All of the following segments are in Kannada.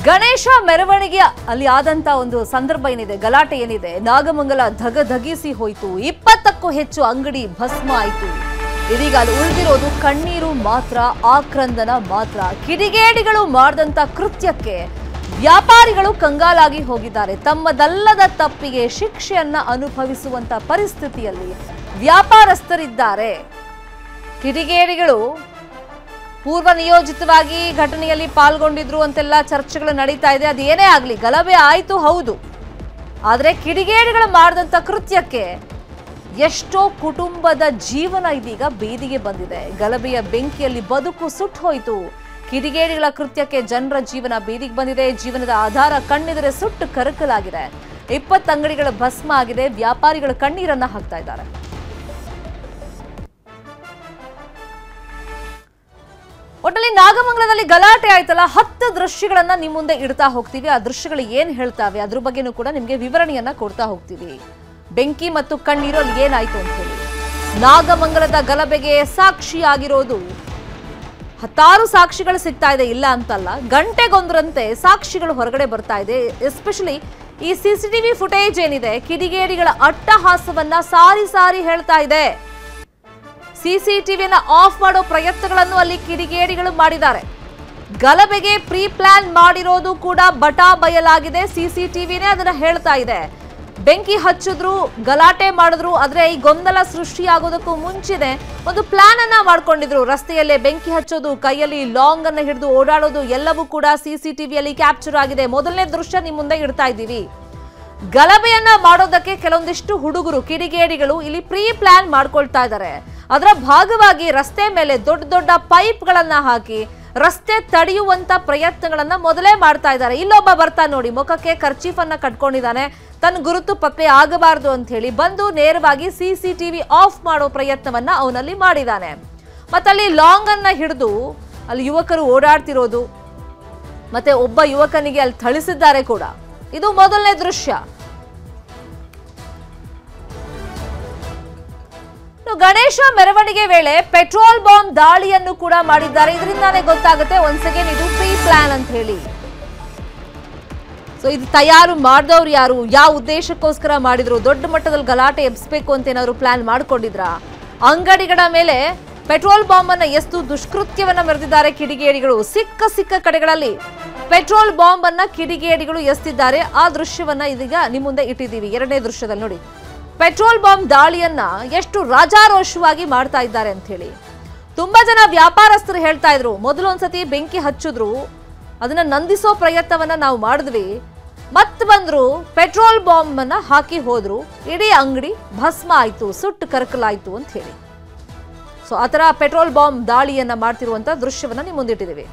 ಗಣೇಶ ಮೆರವಣಿಗೆ ಅಲ್ಲಿ ಆದಂತ ಒಂದು ಸಂದರ್ಭ ಏನಿದೆ ಗಲಾಟೆ ಏನಿದೆ ನಾಗಮಂಗಲ ಧಗಧಗಿಸಿ ಹೋಯಿತು ಇಪ್ಪತ್ತಕ್ಕೂ ಹೆಚ್ಚು ಅಂಗಡಿ ಭಸ್ಮ ಆಯಿತು ಇದೀಗ ಅಲ್ಲಿ ಉಳಿದಿರೋದು ಕಣ್ಣೀರು ಮಾತ್ರ ಆಕ್ರಂದನ ಮಾತ್ರ ಕಿಡಿಗೇಡಿಗಳು ಮಾಡಿದಂತ ಕೃತ್ಯಕ್ಕೆ ವ್ಯಾಪಾರಿಗಳು ಕಂಗಾಲಾಗಿ ಹೋಗಿದ್ದಾರೆ ತಮ್ಮದಲ್ಲದ ತಪ್ಪಿಗೆ ಶಿಕ್ಷೆಯನ್ನ ಅನುಭವಿಸುವಂತ ಪರಿಸ್ಥಿತಿಯಲ್ಲಿ ವ್ಯಾಪಾರಸ್ಥರಿದ್ದಾರೆ ಕಿಡಿಗೇಡಿಗಳು ಪೂರ್ವ ನಿಯೋಜಿತವಾಗಿ ಘಟನೆಯಲ್ಲಿ ಪಾಲ್ಗೊಂಡಿದ್ರು ಅಂತೆಲ್ಲ ಚರ್ಚೆಗಳು ನಡೀತಾ ಇದೆ ಅದು ಏನೇ ಆಗಲಿ ಗಲಭೆ ಆಯಿತು ಹೌದು ಆದರೆ ಕಿಡಿಗೇಡಿಗಳು ಮಾಡಿದಂಥ ಕೃತ್ಯಕ್ಕೆ ಎಷ್ಟೋ ಕುಟುಂಬದ ಜೀವನ ಇದೀಗ ಬೀದಿಗೆ ಬಂದಿದೆ ಗಲಭೆಯ ಬೆಂಕಿಯಲ್ಲಿ ಬದುಕು ಸುಟ್ಟು ಹೋಯಿತು ಕಿಡಿಗೇಡಿಗಳ ಕೃತ್ಯಕ್ಕೆ ಜನರ ಜೀವನ ಬೀದಿಗೆ ಬಂದಿದೆ ಜೀವನದ ಆಧಾರ ಕಣ್ಣೆದುರೆ ಸುಟ್ಟು ಕರಕಲಾಗಿದೆ ಇಪ್ಪತ್ತು ಅಂಗಡಿಗಳ ಭಸ್ಮ ಆಗಿದೆ ವ್ಯಾಪಾರಿಗಳು ಕಣ್ಣೀರನ್ನ ಹಾಕ್ತಾ ಇದ್ದಾರೆ ಒಟ್ಟಲ್ಲಿ ನಾಗಮಂಗಲದಲ್ಲಿ ಗಲಾಟೆ ಆಯ್ತಲ್ಲ ಹತ್ತು ದೃಶ್ಯಗಳನ್ನ ನಿಮ್ ಮುಂದೆ ಇಡ್ತಾ ಹೋಗ್ತೀವಿ ಆ ದೃಶ್ಯಗಳು ಏನ್ ಹೇಳ್ತಾವೆ ಅದ್ರ ಬಗ್ಗೆನೂ ಕೂಡ ನಿಮ್ಗೆ ವಿವರಣೆಯನ್ನ ಕೊಡ್ತಾ ಹೋಗ್ತೀವಿ ಬೆಂಕಿ ಮತ್ತು ಕಣ್ಣೀರು ಅಲ್ಲಿ ಏನಾಯ್ತು ಅಂತ ಹೇಳಿ ನಾಗಮಂಗಲದ ಗಲಭೆಗೆ ಸಾಕ್ಷಿಯಾಗಿರೋದು ಹತ್ತಾರು ಸಾಕ್ಷಿಗಳು ಸಿಗ್ತಾ ಇದೆ ಇಲ್ಲ ಅಂತಲ್ಲ ಗಂಟೆಗೊಂದರಂತೆ ಸಾಕ್ಷಿಗಳು ಹೊರಗಡೆ ಬರ್ತಾ ಇದೆ ಎಸ್ಪೆಷಲಿ ಈ ಸಿಸಿಟಿವಿ ಫುಟೇಜ್ ಏನಿದೆ ಕಿಡಿಗೇಡಿಗಳ ಅಟ್ಟಹಾಸವನ್ನ ಸಾರಿ ಸಾರಿ ಹೇಳ್ತಾ ಇದೆ ಸಿಸಿಟಿವಿಯನ್ನ ಆಫ್ ಮಾಡೋ ಪ್ರಯತ್ನಗಳನ್ನು ಅಲ್ಲಿ ಕಿಡಿಗೇಡಿಗಳು ಮಾಡಿದ್ದಾರೆ ಗಲಭೆಗೆ ಪ್ರೀ ಪ್ಲಾನ್ ಮಾಡಿರೋದು ಕೂಡ ಬಟಾ ಬಯಲಾಗಿದೆ ಸಿಸಿಟಿವಿನೇ ಅದನ್ನ ಹೇಳ್ತಾ ಇದೆ ಬೆಂಕಿ ಹಚ್ಚಿದ್ರು ಗಲಾಟೆ ಮಾಡಿದ್ರು ಆದ್ರೆ ಈ ಗೊಂದಲ ಸೃಷ್ಟಿಯಾಗೋದಕ್ಕೂ ಮುಂಚೆನೆ ಒಂದು ಪ್ಲಾನ್ ಅನ್ನ ಮಾಡ್ಕೊಂಡಿದ್ರು ರಸ್ತೆಯಲ್ಲೇ ಬೆಂಕಿ ಹಚ್ಚೋದು ಕೈಯಲ್ಲಿ ಲಾಂಗ್ ಅನ್ನ ಹಿಡಿದು ಓಡಾಡೋದು ಎಲ್ಲವೂ ಕೂಡ ಸಿಸಿಟಿವಿಯಲ್ಲಿ ಕ್ಯಾಪ್ಚರ್ ಆಗಿದೆ ಮೊದಲನೇ ದೃಶ್ಯ ನಿಮ್ ಮುಂದೆ ಇಡ್ತಾ ಇದ್ದೀವಿ ಗಲಭೆಯನ್ನ ಮಾಡೋದಕ್ಕೆ ಕೆಲವೊಂದಿಷ್ಟು ಹುಡುಗರು ಕಿಡಿಗೇಡಿಗಳು ಇಲ್ಲಿ ಪ್ರೀ ಪ್ಲಾನ್ ಮಾಡ್ಕೊಳ್ತಾ ಇದ್ದಾರೆ ಅದರ ಭಾಗವಾಗಿ ರಸ್ತೆ ಮೇಲೆ ದೊಡ್ಡ ದೊಡ್ಡ ಪೈಪ್ಗಳನ್ನ ಹಾಕಿ ರಸ್ತೆ ತಡೆಯುವಂತ ಪ್ರಯತ್ನಗಳನ್ನ ಮೊದಲೇ ಮಾಡ್ತಾ ಇದ್ದಾರೆ ಇಲ್ಲೊಬ್ಬ ಬರ್ತಾ ನೋಡಿ ಮುಖಕ್ಕೆ ಖರ್ಚೀಫ್ ಅನ್ನ ಕಟ್ಕೊಂಡಿದ್ದಾನೆ ತನ್ನ ಗುರುತು ಪತ್ತೆ ಆಗಬಾರದು ಅಂತ ಹೇಳಿ ಬಂದು ನೇರವಾಗಿ ಸಿಸಿಟಿವಿ ಆಫ್ ಮಾಡೋ ಪ್ರಯತ್ನವನ್ನ ಅವನಲ್ಲಿ ಮಾಡಿದ್ದಾನೆ ಮತ್ತಲ್ಲಿ ಲಾಂಗ್ ಅನ್ನ ಹಿಡಿದು ಅಲ್ಲಿ ಯುವಕರು ಓಡಾಡ್ತಿರೋದು ಮತ್ತೆ ಒಬ್ಬ ಯುವಕನಿಗೆ ಅಲ್ಲಿ ಥಳಿಸಿದ್ದಾರೆ ಕೂಡ ಇದು ಮೊದಲನೇ ದೃಶ್ಯ ಇನ್ನು ಗಣೇಶ ಮೆರವಣಿಗೆ ವೇಳೆ ಪೆಟ್ರೋಲ್ ಬಾಂಬ್ ದಾಳಿಯನ್ನು ಕೂಡ ಮಾಡಿದ್ದಾರೆ ಇದರಿಂದಾನೇ ಗೊತ್ತಾಗುತ್ತೆ ಒನ್ಸ್ ಅಗೇನ್ ಇದು ಪ್ರೀ ಪ್ಲಾನ್ ಅಂತ ಹೇಳಿ ಸೊ ಇದು ತಯಾರು ಮಾಡಿದವ್ರು ಯಾರು ಯಾವ ಉದ್ದೇಶಕ್ಕೋಸ್ಕರ ಮಾಡಿದ್ರು ದೊಡ್ಡ ಮಟ್ಟದಲ್ಲಿ ಗಲಾಟೆ ಎಬ್ಸ್ಬೇಕು ಅಂತ ಏನಾದ್ರು ಪ್ಲಾನ್ ಮಾಡ್ಕೊಂಡಿದ್ರ ಅಂಗಡಿಗಳ ಮೇಲೆ ಪೆಟ್ರೋಲ್ ಬಾಂಬ್ ಅನ್ನ ಎಷ್ಟು ದುಷ್ಕೃತ್ಯವನ್ನ ಮೆರೆದಿದ್ದಾರೆ ಕಿಡಿಗೇಡಿಗಳು ಸಿಕ್ಕ ಸಿಕ್ಕ ಕಡೆಗಳಲ್ಲಿ ಪೆಟ್ರೋಲ್ ಬಾಂಬ್ ಅನ್ನ ಕಿಡಿಗೇಡಿಗಳು ಎಸ್ತಿದ್ದಾರೆ ಆ ದೃಶ್ಯವನ್ನ ಇದೀಗ ನಿಮ್ ಮುಂದೆ ಇಟ್ಟಿದ್ದೀವಿ ಎರಡನೇ ದೃಶ್ಯದಲ್ಲಿ ನೋಡಿ ಪೆಟ್ರೋಲ್ ಬಾಂಬ್ ದಾಳಿಯನ್ನ ಎಷ್ಟು ರಾಜಾರೋಷವಾಗಿ ಮಾಡ್ತಾ ಇದ್ದಾರೆ ಅಂತ ಹೇಳಿ ತುಂಬಾ ಜನ ವ್ಯಾಪಾರಸ್ಥರು ಹೇಳ್ತಾ ಇದ್ರು ಮೊದಲು ಒಂದ್ಸತಿ ಬೆಂಕಿ ಹಚ್ಚಿದ್ರು ಅದನ್ನ ನಂದಿಸೋ ಪ್ರಯತ್ನವನ್ನ ನಾವು ಮಾಡಿದ್ವಿ ಮತ್ ಬಂದ್ರು ಪೆಟ್ರೋಲ್ ಬಾಂಬ್ ಅನ್ನ ಹಾಕಿ ಹೋದ್ರು ಇಡೀ ಅಂಗಡಿ ಭಸ್ಮ ಆಯ್ತು ಸುಟ್ಟು ಕರಕಲಾಯ್ತು ಅಂತ ಹೇಳಿ ಸೊ ಆತರ ಪೆಟ್ರೋಲ್ ಬಾಂಬ್ ದಾಳಿಯನ್ನ ಮಾಡ್ತಿರುವಂತ ದೃಶ್ಯವನ್ನ ನಿಮ್ ಮುಂದಿಟ್ಟಿದ್ದೀವಿ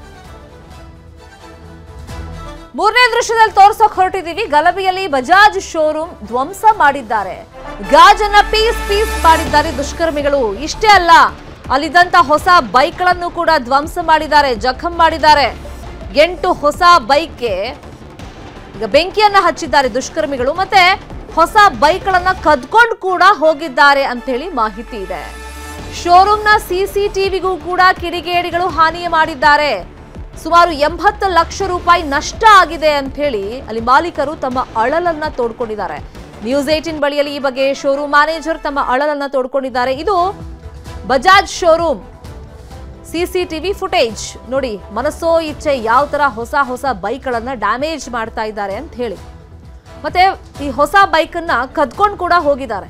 ಮೂರನೇ ದೃಶ್ಯದಲ್ಲಿ ತೋರ್ಸೋಕ್ ಹೊರಟಿದೀವಿ ಗಲಭೆಯಲ್ಲಿ ಬಜಾಜ್ ಶೋರೂಮ್ ಧ್ವಂಸ ಮಾಡಿದ್ದಾರೆ ಗಾಜನ್ನ ಪೀಸ್ ಪೀಸ್ ಮಾಡಿದ್ದಾರೆ ದುಷ್ಕರ್ಮಿಗಳು ಇಷ್ಟೇ ಅಲ್ಲ ಅಲ್ಲಿದ್ದಂತ ಹೊಸ ಬೈಕ್ಗಳನ್ನು ಕೂಡ ಧ್ವಂಸ ಮಾಡಿದ್ದಾರೆ ಜಖಂ ಮಾಡಿದ್ದಾರೆ ಎಂಟು ಹೊಸ ಬೈಕ್ಗೆ ಈಗ ಬೆಂಕಿಯನ್ನ ಹಚ್ಚಿದ್ದಾರೆ ದುಷ್ಕರ್ಮಿಗಳು ಮತ್ತೆ ಹೊಸ ಬೈಕ್ಗಳನ್ನ ಕದ್ಕೊಂಡು ಕೂಡ ಹೋಗಿದ್ದಾರೆ ಅಂತ ಹೇಳಿ ಮಾಹಿತಿ ಇದೆ ಶೋರೂಮ್ನ ಸಿಸಿಟಿವಿಗೂ ಕೂಡ ಕಿಡಿಗೇಡಿಗಳು ಹಾನಿ ಮಾಡಿದ್ದಾರೆ ಸುಮಾರು ಎಂಬತ್ತು ಲಕ್ಷ ರೂಪಾಯಿ ನಷ್ಟ ಆಗಿದೆ ಅಂತ ಹೇಳಿ ಅಲ್ಲಿ ಮಾಲೀಕರು ತಮ್ಮ ಅಳಲನ್ನ ತೋಡ್ಕೊಂಡಿದ್ದಾರೆ ನ್ಯೂಸ್ ಏಟಿನ್ ಬಳಿಯಲ್ಲಿ ಈ ಬಗ್ಗೆ ಶೋರೂಮ್ ಮ್ಯಾನೇಜರ್ ತಮ್ಮ ಅಳಲನ್ನ ತೋಡ್ಕೊಂಡಿದ್ದಾರೆ ಇದು ಬಜಾಜ್ ಶೋರೂಮ್ ಸಿಸಿಟಿವಿ ಫುಟೇಜ್ ನೋಡಿ ಮನಸ್ಸೋ ಇಚ್ಛೆ ಯಾವ ತರ ಹೊಸ ಹೊಸ ಬೈಕ್ಗಳನ್ನ ಡ್ಯಾಮೇಜ್ ಮಾಡ್ತಾ ಇದ್ದಾರೆ ಅಂತ ಹೇಳಿ ಮತ್ತೆ ಈ ಹೊಸ ಬೈಕನ್ನ ಕದ್ಕೊಂಡು ಕೂಡ ಹೋಗಿದ್ದಾರೆ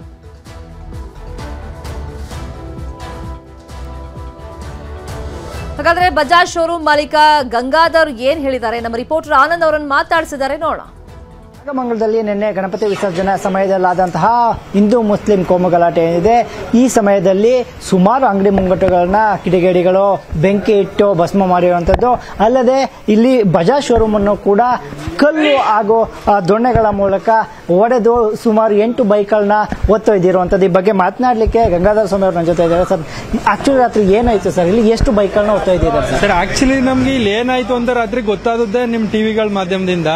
ಹಾಗಾದ್ರೆ ಬಜಾಜ್ ಶೋರೂಮ್ ಮಾಲೀಕ ಗಂಗಾಧರ್ ಏನ್ ಹೇಳಿದ್ದಾರೆ ನಮ್ಮ ರಿಪೋರ್ಟರ್ ಆನಂದ್ ಅವರನ್ನು ಮಾತಾಡಿಸಿದ್ದಾರೆ ನೋಡೋಣ ನಾಗಮಂಗಲದಲ್ಲಿ ನಿನ್ನೆ ಗಣಪತಿ ವಿಸರ್ಜನೆ ಸಮಯದಲ್ಲಾದಂತಹ ಹಿಂದೂ ಮುಸ್ಲಿಂ ಕೋಮು ಗಲಾಟೆ ಏನಿದೆ ಈ ಸಮಯದಲ್ಲಿ ಸುಮಾರು ಅಂಗಡಿ ಮುಂಗಟ್ಟುಗಳನ್ನ ಕಿಡಿಗೇಡಿಗಳು ಬೆಂಕಿ ಇಟ್ಟು ಭಸ್ಮ ಮಾಡಿರುವಂತದ್ದು ಅಲ್ಲದೆ ಇಲ್ಲಿ ಬಜಾಜ್ ಶೋರೂಮ್ ಅನ್ನು ಕೂಡ ಕಲ್ಲು ಹಾಗೂ ಆ, ದೊಣ್ಣೆಗಳ ಮೂಲಕ ಒಡೆದು ಸುಮಾರು ಎಂಟು ಬೈಕ್ಗಳನ್ನ ಒತ್ತೊಯ್ದಿರುವಂತದ್ದು ಈ ಬಗ್ಗೆ ಮಾತನಾಡಲಿಕ್ಕೆ ಗಂಗಾಧರ ಸ್ವಾಮಿ ಅವರು ನನ್ನ ಜೊತೆ ಇದ್ದಾರೆ ಸರ್ ಆಕ್ಚುಲಿ ರಾತ್ರಿ ಏನಾಯ್ತು ಸರ್ ಇಲ್ಲಿ ಎಷ್ಟು ಬೈಕ್ಗಳನ್ನ ಒತ್ತೊಯ್ದಿದ್ದಾರೆ ಸರ್ ಸರ್ ಆಕ್ಚುಲಿ ನಮ್ಗೆ ಇಲ್ಲಿ ಏನಾಯ್ತು ಅಂತ ರಾತ್ರಿ ಗೊತ್ತಾದದ್ದೇ ನಿಮ್ ಟಿವಿಗಳ ಮಾಧ್ಯಮದಿಂದ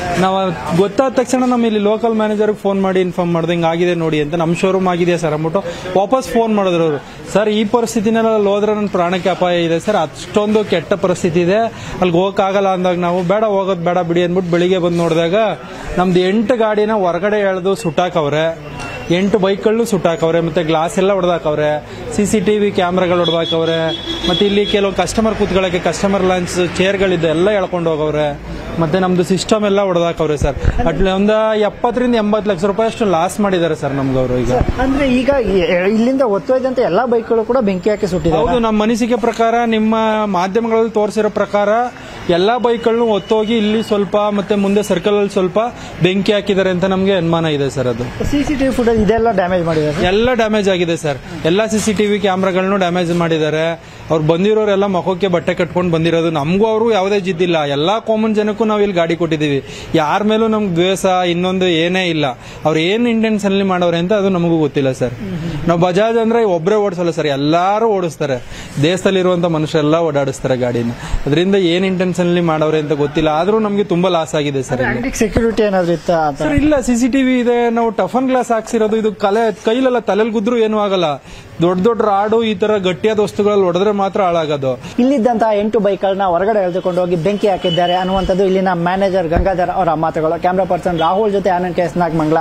ನಾವು ಗೊತ್ತಾದ ತಕ್ಷಣ ನಮ್ಮ ಇಲ್ಲಿ ಲೋಕಲ್ ಮ್ಯಾನೇಜರ್ಗೆ ಫೋನ್ ಮಾಡಿ ಇನ್ಫಾರ್ಮ್ ಮಾಡಿದೆ ಹಿಂಗೆ ಆಗಿದೆ ನೋಡಿ ಅಂತ ನಮ್ಮ ಶೋರೂಮ್ ಆಗಿದೆಯಾ ಸರ್ ಅಂದ್ಬಿಟ್ಟು ವಾಪಸ್ ಫೋನ್ ಮಾಡಿದ್ರು ಅವರು ಸರ್ ಈ ಪರಿಸ್ಥಿತಿನಲ್ಲಿ ಹೋದ್ರೆ ನನ್ನ ಪ್ರಾಣಕ್ಕೆ ಅಪಾಯ ಇದೆ ಸರ್ ಅಷ್ಟೊಂದು ಕೆಟ್ಟ ಪರಿಸ್ಥಿತಿ ಇದೆ ಅಲ್ಲಿಗೆ ಹೋಗಕ್ಕಾಗಲ್ಲ ಅಂದಾಗ ನಾವು ಬೇಡ ಹೋಗೋದು ಬೇಡ ಬಿಡಿ ಅಂದ್ಬಿಟ್ಟು ಬೆಳಿಗ್ಗೆ ಬಂದು ನೋಡಿದಾಗ ನಮ್ದು ಎಂಟು ಗಾಡಿನ ಹೊರಗಡೆ ಎಳೆದು ಸುಟ್ಟಾಕವ್ರೆ ಎಂಟು ಬೈಕ್ಗಳನ್ನು ಸುಟ್ಟಾಕವ್ರೆ ಮತ್ತೆ ಗ್ಲಾಸ್ ಎಲ್ಲ ಹೊಡೆದಾಕವ್ರೆ ಸಿ ಸಿ ಟಿ ವಿ ಕ್ಯಾಮ್ರಾಗಳು ಹೊಡೆದಾಕವ್ರೆ ಮತ್ತೆ ಇಲ್ಲಿ ಕೆಲವು ಕಸ್ಟಮರ್ ಕೂತ್ಕೊಳ್ಳೋಕೆ ಕಸ್ಟಮರ್ ಲಂಚ್ ಚೇರ್ಗಳಿದೆ ಎಲ್ಲ ಎಳ್ಕೊಂಡು ಹೋಗವ್ರೆ ಮತ್ತೆ ನಮ್ದು ಸಿಸ್ಟಮ್ ಎಲ್ಲ ಹೊಡೆದಾಕವ್ರೆ ಸರ್ ಅಟ್ಲಿ ಒಂದು ಎಪ್ಪತ್ತರಿಂದ ಎಂಬತ್ತು ಲಕ್ಷ ರೂಪಾಯಿ ಅಷ್ಟು ಲಾಸ್ ಮಾಡಿದ್ದಾರೆ ಸರ್ ನಮ್ಗೆ ಅವರು ಈಗ ಅಂದ್ರೆ ಈಗ ಈ- ಇಲ್ಲಿಂದ ಒತ್ತೊಯ್ದಂತ ಎಲ್ಲಾ ಬೈಕ್ಗಳು ಕೂಡ ಬೆಂಕಿ ಹಾಕಿ ಸುಟ್ಟಿದ್ದಾರೆ ಹೌದು ನಮ್ಮ ಅನಿಸಿಕೆ ಪ್ರಕಾರ ನಿಮ್ಮ ಮಾಧ್ಯಮಗಳಲ್ಲಿ ತೋರಿಸಿರೋ ಪ್ರಕಾರ ಎಲ್ಲಾ ಬೈಕ್ಗಳನ್ನು ಒತ್ತೋಗಿ ಇಲ್ಲಿ ಸ್ವಲ್ಪ ಮತ್ತೆ ಮುಂದೆ ಸರ್ಕಲ್ ಅಲ್ಲಿ ಸ್ವಲ್ಪ ಬೆಂಕಿ ಹಾಕಿದ್ದಾರೆ ಅಂತ ನಮಗೆ ಅನುಮಾನ ಇದೆ ಸರ್ ಅದು ಸಿಸಿಟಿವಿ ಫುಟೇಜ್ ಇದೆಲ್ಲ ಡ್ಯಾಮೇಜ್ ಮಾಡಿದ್ದಾರೆ ಎಲ್ಲ ಡ್ಯಾಮೇಜ್ ಆಗಿದೆ ಸರ್ ಎಲ್ಲ ಸಿ ಸಿ ಟಿವಿ ಕ್ಯಾಮ್ರಾಗಳನ್ನು ಡ್ಯಾಮೇಜ್ ಮಾಡಿದ್ದಾರೆ ಅವ್ರು ಬಂದಿರೋರೆಲ್ಲ ಮುಖಕ್ಕೆ ಬಟ್ಟೆ ಕಟ್ಕೊಂಡು ಬಂದಿರೋದು ನಮಗೂ ಅವರು ಯಾವುದೇ ಜಿದ್ದಿಲ್ಲ ಎಲ್ಲಾ ಕಾಮನ್ ಜನಕ್ಕೂ ನಾವು ಇಲ್ಲಿ ಗಾಡಿ ಕೊಟ್ಟಿದ್ದೀವಿ ಯಾರ ಮೇಲೂ ನಮ್ಗೆ ದ್ವೇಷ ಇನ್ನೊಂದು ಏನೇ ಇಲ್ಲ ಅವ್ರು ಏನ್ ಇಂಟೆನ್ಷನ್ ಮಾಡೋರೆ ಅಂತ ಅದು ನಮಗೂ ಗೊತ್ತಿಲ್ಲ ಸರ್ ನಾವು ಬಜಾಜ್ ಅಂದ್ರೆ ಒಬ್ಬರೇ ಓಡಿಸಲ್ಲ ಸರ್ ಎಲ್ಲಾರು ಓಡಿಸ್ತಾರೆ ದೇಶದಲ್ಲಿರುವಂತ ಮನುಷ್ಯರೆಲ್ಲ ಓಡಾಡಿಸ್ತಾರೆ ಗಾಡಿನ ಅದರಿಂದ ಏನ್ ಇಂಟೆನ್ಷನ್ ಮಾಡೋರೆ ಅಂತ ಗೊತ್ತಿಲ್ಲ ಆದ್ರೂ ನಮ್ಗೆ ತುಂಬಾ ಲಾಸ್ ಆಗಿದೆ ಸರ್ ಇಲ್ಲಿ. ಅಂಗಡಿಗೆ ಸೆಕ್ಯೂರಿಟಿ ಏನಾದ್ರು ಇತ್ತ ಅಂತ ಸರ್ ಇಲ್ಲ ಸಿಸಿಟಿವಿ ಇದೆ ನಾವು ಟಫನ್ ಗ್ಲಾಸ್ ಹಾಕ್ಸಿರೋದು ಇದು ಕಲೆ ಕೈಲೆಲ್ಲ ತಲೆಲ್ ಗುದ್ರು ಏನು ಆಗಲ್ಲ ದೊಡ್ಡ ದೊಡ್ಡ ರಾಡು ಈ ತರ ಗಟ್ಟಿಯಾದ ವಸ್ತುಗಳಲ್ಲಿ ಹೊಡೆದ್ರೆ ಮಾತ್ರ ಹಾಳಾಗೋದು ಇಲ್ಲಿದ್ದಂತಹ ಎಂಟು ಬೈಕ್ಗಳನ್ನ ಹೊರಗಡೆ ಎಳೆದುಕೊಂಡು ಹೋಗಿ ಬೆಂಕಿ ಹಾಕಿದ್ದಾರೆ ಅನ್ನುವಂಥದ್ದು ಇಲ್ಲಿನ ಮ್ಯಾನೇಜರ್ ಗಂಗಾಧರ್ ಅವರ ಮಾತುಗಳು ಕ್ಯಾಮ್ರಾ ಪರ್ಸನ್ ರಾಹುಲ್ ಜೊತೆ Anand K S Nagamangala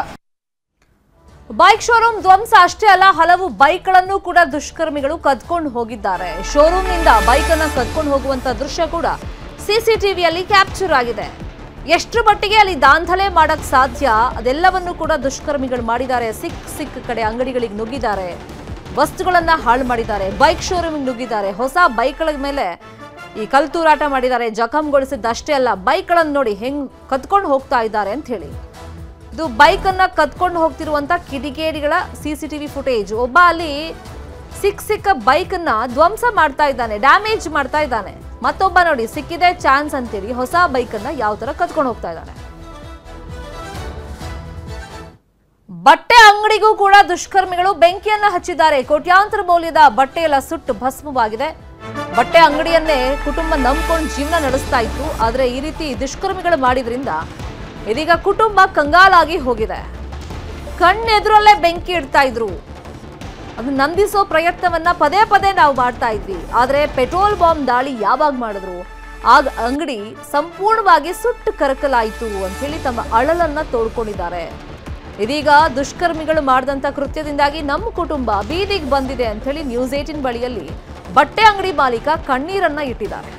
bike showroom ಧ್ವಂಸ ಅಷ್ಟೇ ಅಲ್ಲ ಹಲವು ಬೈಕ್ಗಳನ್ನು ಕೂಡ ದುಷ್ಕರ್ಮಿಗಳು ಕದ್ಕೊಂಡು ಹೋಗಿದ್ದಾರೆ ಶೋರೂಮ್ನಿಂದ ಬೈಕ್ ಅನ್ನ ಕದ್ಕೊಂಡು ಹೋಗುವಂತ ದೃಶ್ಯ ಕೂಡ ಸಿಸಿಟಿವಿಯಲ್ಲಿ ಕ್ಯಾಪ್ಚರ್ ಆಗಿದೆ ಎಷ್ಟರ ಮಟ್ಟಿಗೆ ಅಲ್ಲಿ ದಾಂಧಲೆ ಮಾಡಕ್ ಸಾಧ್ಯ ಅದೆಲ್ಲವನ್ನು ಕೂಡ ದುಷ್ಕರ್ಮಿಗಳು ಮಾಡಿದ್ದಾರೆ ಸಿಕ್ ಸಿಕ್ ಕಡೆ ಅಂಗಡಿಗಳಿಗೆ ನುಗ್ಗಿದ್ದಾರೆ ವಸ್ತುಗಳನ್ನ ಹಾಳು ಮಾಡಿದ್ದಾರೆ ಬೈಕ್ ಶೋರೂಮಿಗೆ ನುಗ್ಗಿದ್ದಾರೆ ಹೊಸ ಬೈಕ್ಗಳ ಮೇಲೆ ಈ ಕಲ್ತೂರಾಟ ಮಾಡಿದ್ದಾರೆ ಜಖಂಗೊಳಿಸಿದ್ದಷ್ಟೇ ಅಲ್ಲ ಬೈಕ್ಗಳನ್ನು ನೋಡಿ ಹೆಂಗ್ ಕದ್ಕೊಂಡು ಹೋಗ್ತಾ ಇದ್ದಾರೆ ಅಂತ ಹೇಳಿ ಇದು ಬೈಕ್ ಅನ್ನ ಕದ್ಕೊಂಡು ಹೋಗ್ತಿರುವಂತ ಕಿಡಿಗೇಡಿಗಳ ಸಿಸಿಟಿವಿ ಫುಟೇಜ್ ಒಬ್ಬ ಅಲ್ಲಿ ಸಿಕ್ ಸಿಕ್ಕ ಬೈಕ್ ಅನ್ನ ಧ್ವಂಸ ಮಾಡ್ತಾ ಇದ್ದಾನೆ ಡ್ಯಾಮೇಜ್ ಮಾಡ್ತಾ ಇದ್ದಾನೆ ಮತ್ತೊಬ್ಬ ನೋಡಿ ಸಿಕ್ಕಿದೆ ಚಾನ್ಸ್ ಅಂತೇಳಿ ಹೊಸ ಬೈಕ್ ಅನ್ನ ಯಾವ ತರ ಕದ್ಕೊಂಡು ಹೋಗ್ತಾ ಇದ್ದಾನೆ ಬಟ್ಟೆ ಅಂಗಡಿಗೂ ಕೂಡ ದುಷ್ಕರ್ಮಿಗಳು ಬೆಂಕಿಯನ್ನ ಹಚ್ಚಿದ್ದಾರೆ ಕೋಟ್ಯಾಂತರ ಮೌಲ್ಯದ ಬಟ್ಟೆ ಎಲ್ಲ ಸುಟ್ಟು ಭಸ್ಮವಾಗಿದೆ ಬಟ್ಟೆ ಅಂಗಡಿಯನ್ನೇ ಕುಟುಂಬ ನಂಬ್ಕೊಂಡು ಜೀವನ ನಡೆಸ್ತಾ ಇತ್ತು ಆದ್ರೆ ಈ ರೀತಿ ದುಷ್ಕರ್ಮಿಗಳು ಮಾಡಿದ್ರಿಂದ ಇದೀಗ ಕುಟುಂಬ ಕಂಗಾಲಾಗಿ ಹೋಗಿದೆ ಕಣ್ಣೆದುರಲ್ಲೇ ಬೆಂಕಿ ಇಡ್ತಾ ಇದ್ರು ಅದು ನಂದಿಸೋ ಪ್ರಯತ್ನವನ್ನ ಪದೇ ಪದೇ ನಾವು ಮಾಡ್ತಾ ಇದ್ವಿ ಆದ್ರೆ ಪೆಟ್ರೋಲ್ ಬಾಂಬ್ ದಾಳಿ ಯಾವಾಗ ಮಾಡಿದ್ರು ಆಗ ಅಂಗಡಿ ಸಂಪೂರ್ಣವಾಗಿ ಸುಟ್ಟು ಕರಕಲಾಯಿತು ಅಂತ ಹೇಳಿ ತಮ್ಮ ಅಳಲನ್ನ ತೋಡ್ಕೊಂಡಿದ್ದಾರೆ ಇದೀಗ ದುಷ್ಕರ್ಮಿಗಳು ಮಾಡಿದಂತ ಕೃತ್ಯದಿಂದಾಗಿ ನಮ್ಮ ಕುಟುಂಬ ಬೀದಿಗೆ ಬಂದಿದೆ ಅಂತ ಹೇಳಿ ನ್ಯೂಸ್ ಏಟಿನ್ ಬಳಿಯಲ್ಲಿ ಬಟ್ಟೆ ಅಂಗಡಿ ಮಾಲೀಕ ಕಣ್ಣೀರನ್ನ ಇಟ್ಟಿದ್ದಾರೆ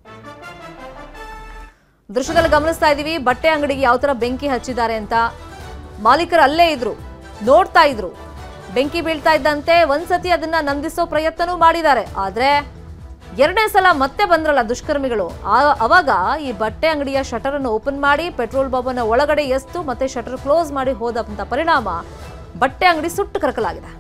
ದೃಶ್ಯದಲ್ಲಿ ಗಮನಿಸ್ತಾ ಇದೀವಿ ಬಟ್ಟೆ ಅಂಗಡಿಗೆ ಯಾವ ತರ ಬೆಂಕಿ ಹಚ್ಚಿದ್ದಾರೆ ಅಂತ ಮಾಲೀಕರು ಅಲ್ಲೇ ಇದ್ರು ನೋಡ್ತಾ ಇದ್ರು ಬೆಂಕಿ ಬೀಳ್ತಾ ಇದ್ದಂತೆ ಒಂದ್ಸತಿ ಅದನ್ನ ನಂದಿಸೋ ಪ್ರಯತ್ನನೂ ಮಾಡಿದ್ದಾರೆ ಆದ್ರೆ ಎರಡನೇ ಸಲ ಮತ್ತೆ ಬಂದ್ರಲ್ಲ ದುಷ್ಕರ್ಮಿಗಳು ಆ- ಅವಾಗ ಈ ಬಟ್ಟೆ ಅಂಗಡಿಯ ಶಟರ್ ಅನ್ನು ಓಪನ್ ಮಾಡಿ ಪೆಟ್ರೋಲ್ ಬಾಂಬನ್ನ ಒಳಗಡೆ ಎಸ್ತು ಮತ್ತೆ ಶಟರ್ ಕ್ಲೋಸ್ ಮಾಡಿ ಹೋದಂತ ಪರಿಣಾಮ ಬಟ್ಟೆ ಅಂಗಡಿ ಸುಟ್ಟು ಕರಕಲಾಗಿದೆ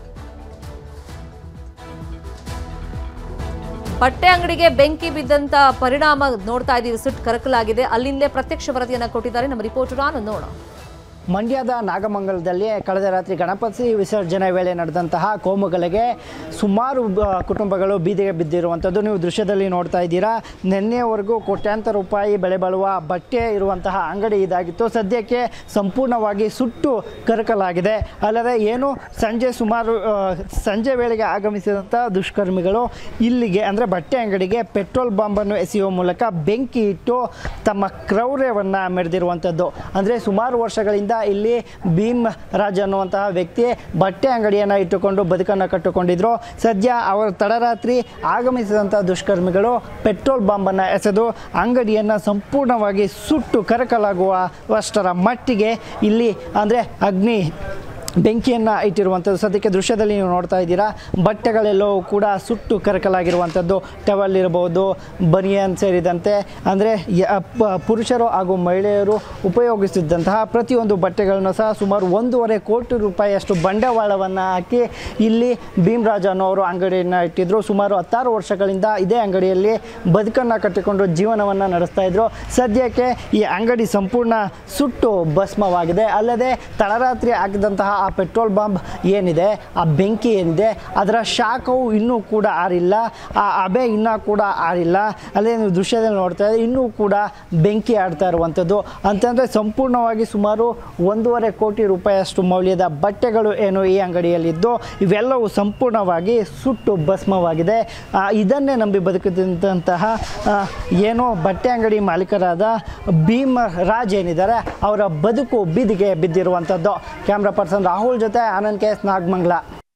ಬಟ್ಟೆ ಅಂಗಡಿಗೆ ಬೆಂಕಿ ಬಿದ್ದಂತ ಪರಿಣಾಮ ನೋಡ್ತಾ ಇದೀವಿ ಸುಟ್ಟು ಕರಕಲಾಗಿದೆ ಅಲ್ಲಿಂದಲೇ ಪ್ರತ್ಯಕ್ಷ ವರದಿಯನ್ನ ಕೊಟ್ಟಿದ್ದಾರೆ ನಮ್ಮ ರಿಪೋರ್ಟರ್ ಆನಂದ್ ನೋಡೋಣ ಮಂಡ್ಯದ ನಾಗಮಂಗಲದಲ್ಲಿ ಕಳೆದ ರಾತ್ರಿ ಗಣಪತಿ ವಿಸರ್ಜನೆ ವೇಳೆ ನಡೆದಂತಹ ಕೋಮುಗಳಿಗೆ ಸುಮಾರು ಬ- ಕುಟುಂಬಗಳು ಬೀದಿಗೆ ಬಿದ್ದಿರುವಂಥದ್ದು ನೀವು ದೃಶ್ಯದಲ್ಲಿ ನೋಡ್ತಾ ಇದ್ದೀರಾ ನಿನ್ನೆವರೆಗೂ ಕೋಟ್ಯಾಂತರ ರೂಪಾಯಿ ಬೆಲೆ ಬಾಳುವ ಬಟ್ಟೆ ಇರುವಂತಹ ಅಂಗಡಿ ಇದಾಗಿತ್ತು ಸದ್ಯಕ್ಕೆ ಸಂಪೂರ್ಣವಾಗಿ ಸುಟ್ಟು ಕರಕಲಾಗಿದೆ ಅಲ್ಲದೆ ಏನು ಸಂಜೆ ಸುಮಾರು ಆ, ಸಂಜೆ ವೇಳೆಗೆ ಆಗಮಿಸಿದಂಥ ದುಷ್ಕರ್ಮಿಗಳು ಇಲ್ಲಿಗೆ ಅಂದರೆ ಬಟ್ಟೆ ಅಂಗಡಿಗೆ ಪೆಟ್ರೋಲ್ ಬಾಂಬನ್ನು ಎಸೆಯುವ ಮೂಲಕ ಬೆಂಕಿ ಇಟ್ಟು ತಮ್ಮ ಕ್ರೌರ್ಯವನ್ನು ಮೆರೆದಿರುವಂಥದ್ದು ಅಂದರೆ ಸುಮಾರು ವರ್ಷಗಳಿಂದ ಇಲ್ಲಿ ಭೀಮ್ ರಾಜ್ ಅನ್ನುವಂತಹ ವ್ಯಕ್ತಿ ಬಟ್ಟೆ ಅಂಗಡಿಯನ್ನು ಇಟ್ಟುಕೊಂಡು ಬದುಕನ್ನು ಕಟ್ಟಿಕೊಂಡಿದ್ರು ಸದ್ಯ ಅವರ ತಡರಾತ್ರಿ ಆಗಮಿಸಿದಂಥ ದುಷ್ಕರ್ಮಿಗಳು ಪೆಟ್ರೋಲ್ ಬಾಂಬನ್ನು ಎಸೆದು ಅಂಗಡಿಯನ್ನು ಸಂಪೂರ್ಣವಾಗಿ ಸುಟ್ಟು ಕರಕಲಾಗುವ ಅಷ್ಟರ ಮಟ್ಟಿಗೆ ಇಲ್ಲಿ ಅಂದರೆ ಅಗ್ನಿ ಬೆಂಕಿಯನ್ನು ಇಟ್ಟಿರುವಂಥದ್ದು ಸದ್ಯಕ್ಕೆ ದೃಶ್ಯದಲ್ಲಿ ನೀವು ನೋಡ್ತಾ ಇದ್ದೀರಾ ಬಟ್ಟೆಗಳೆಲ್ಲವೂ ಕೂಡ ಸುಟ್ಟು ಕರಕಲಾಗಿರುವಂಥದ್ದು ಟವಲ್ ಇರಬಹುದು ಬನಿಯನ್ ಸೇರಿದಂತೆ ಅಂದರೆ ಯ- ಪ- ಪುರುಷರು ಹಾಗೂ ಮಹಿಳೆಯರು ಉಪಯೋಗಿಸುತ್ತಿದ್ದಂತಹ ಪ್ರತಿಯೊಂದು ಬಟ್ಟೆಗಳನ್ನು ಸಹ ಸುಮಾರು ಒಂದೂವರೆ ಕೋಟಿ ರೂಪಾಯಿಯಷ್ಟು ಬಂಡವಾಳವನ್ನು ಹಾಕಿ ಇಲ್ಲಿ ಭೀಮರಾಜ್ ಅನ್ನೋರು ಅಂಗಡಿಯನ್ನು ಇಟ್ಟಿದ್ರು ಸುಮಾರು ಹತ್ತಾರು ವರ್ಷಗಳಿಂದ ಇದೇ ಅಂಗಡಿಯಲ್ಲಿ ಬದುಕನ್ನು ಕಟ್ಟಿಕೊಂಡು ಜೀವನವನ್ನು ನಡೆಸ್ತಾ ಇದ್ರು ಸದ್ಯಕ್ಕೆ ಈ ಅಂಗಡಿ ಸಂಪೂರ್ಣ ಸುಟ್ಟು ಭಸ್ಮವಾಗಿದೆ ಅಲ್ಲದೆ ತಡರಾತ್ರಿ ಆಗಿದಂತಹ ಆ ಪೆಟ್ರೋಲ್ ಬಾಂಬ್ ಏನಿದೆ ಆ ಬೆಂಕಿ ಏನಿದೆ ಅದರ ಶಾಖವು ಇನ್ನೂ ಕೂಡ ಆರಿಲ್ಲ ಆ ಅಬೆ ಇನ್ನೂ ಕೂಡ ಆರಿಲ್ಲ ಅಲ್ಲೇ ನೀವು ದೃಶ್ಯದಲ್ಲಿ ನೋಡ್ತಾ ಇದ್ರೆ ಇನ್ನೂ ಕೂಡ ಬೆಂಕಿ ಆಡ್ತಾ ಇರುವಂಥದ್ದು ಅಂತಂದರೆ ಸಂಪೂರ್ಣವಾಗಿ ಸುಮಾರು ಒಂದೂವರೆ ಕೋಟಿ ರೂಪಾಯಿಯಷ್ಟು ಮೌಲ್ಯದ ಬಟ್ಟೆಗಳು ಏನು ಈ ಅಂಗಡಿಯಲ್ಲಿದ್ದು ಇವೆಲ್ಲವೂ ಸಂಪೂರ್ಣವಾಗಿ ಸುಟ್ಟು ಭಸ್ಮವಾಗಿದೆ ಆ, ಇದನ್ನೇ ನಂಬಿ ಬದುಕುತ್ತಿದ್ದಂತಹ ಆ, ಏನೋ ಬಟ್ಟೆ ಅಂಗಡಿ ಮಾಲೀಕರಾದ ಭೀಮ್ ರಾಜ್ ಏನಿದ್ದಾರೆ ಅವರ ಬದುಕು ಬೀದಿಗೆ ಬಿದ್ದಿರುವಂಥದ್ದು ಕ್ಯಾಮ್ರಾ ಪರ್ಸನ್ ರಾಹುಲ್ ಜೊತೆ ಆನಂದ್ ಕೆ ಎಸ್ ನಾಗಮಂಗ್ಲ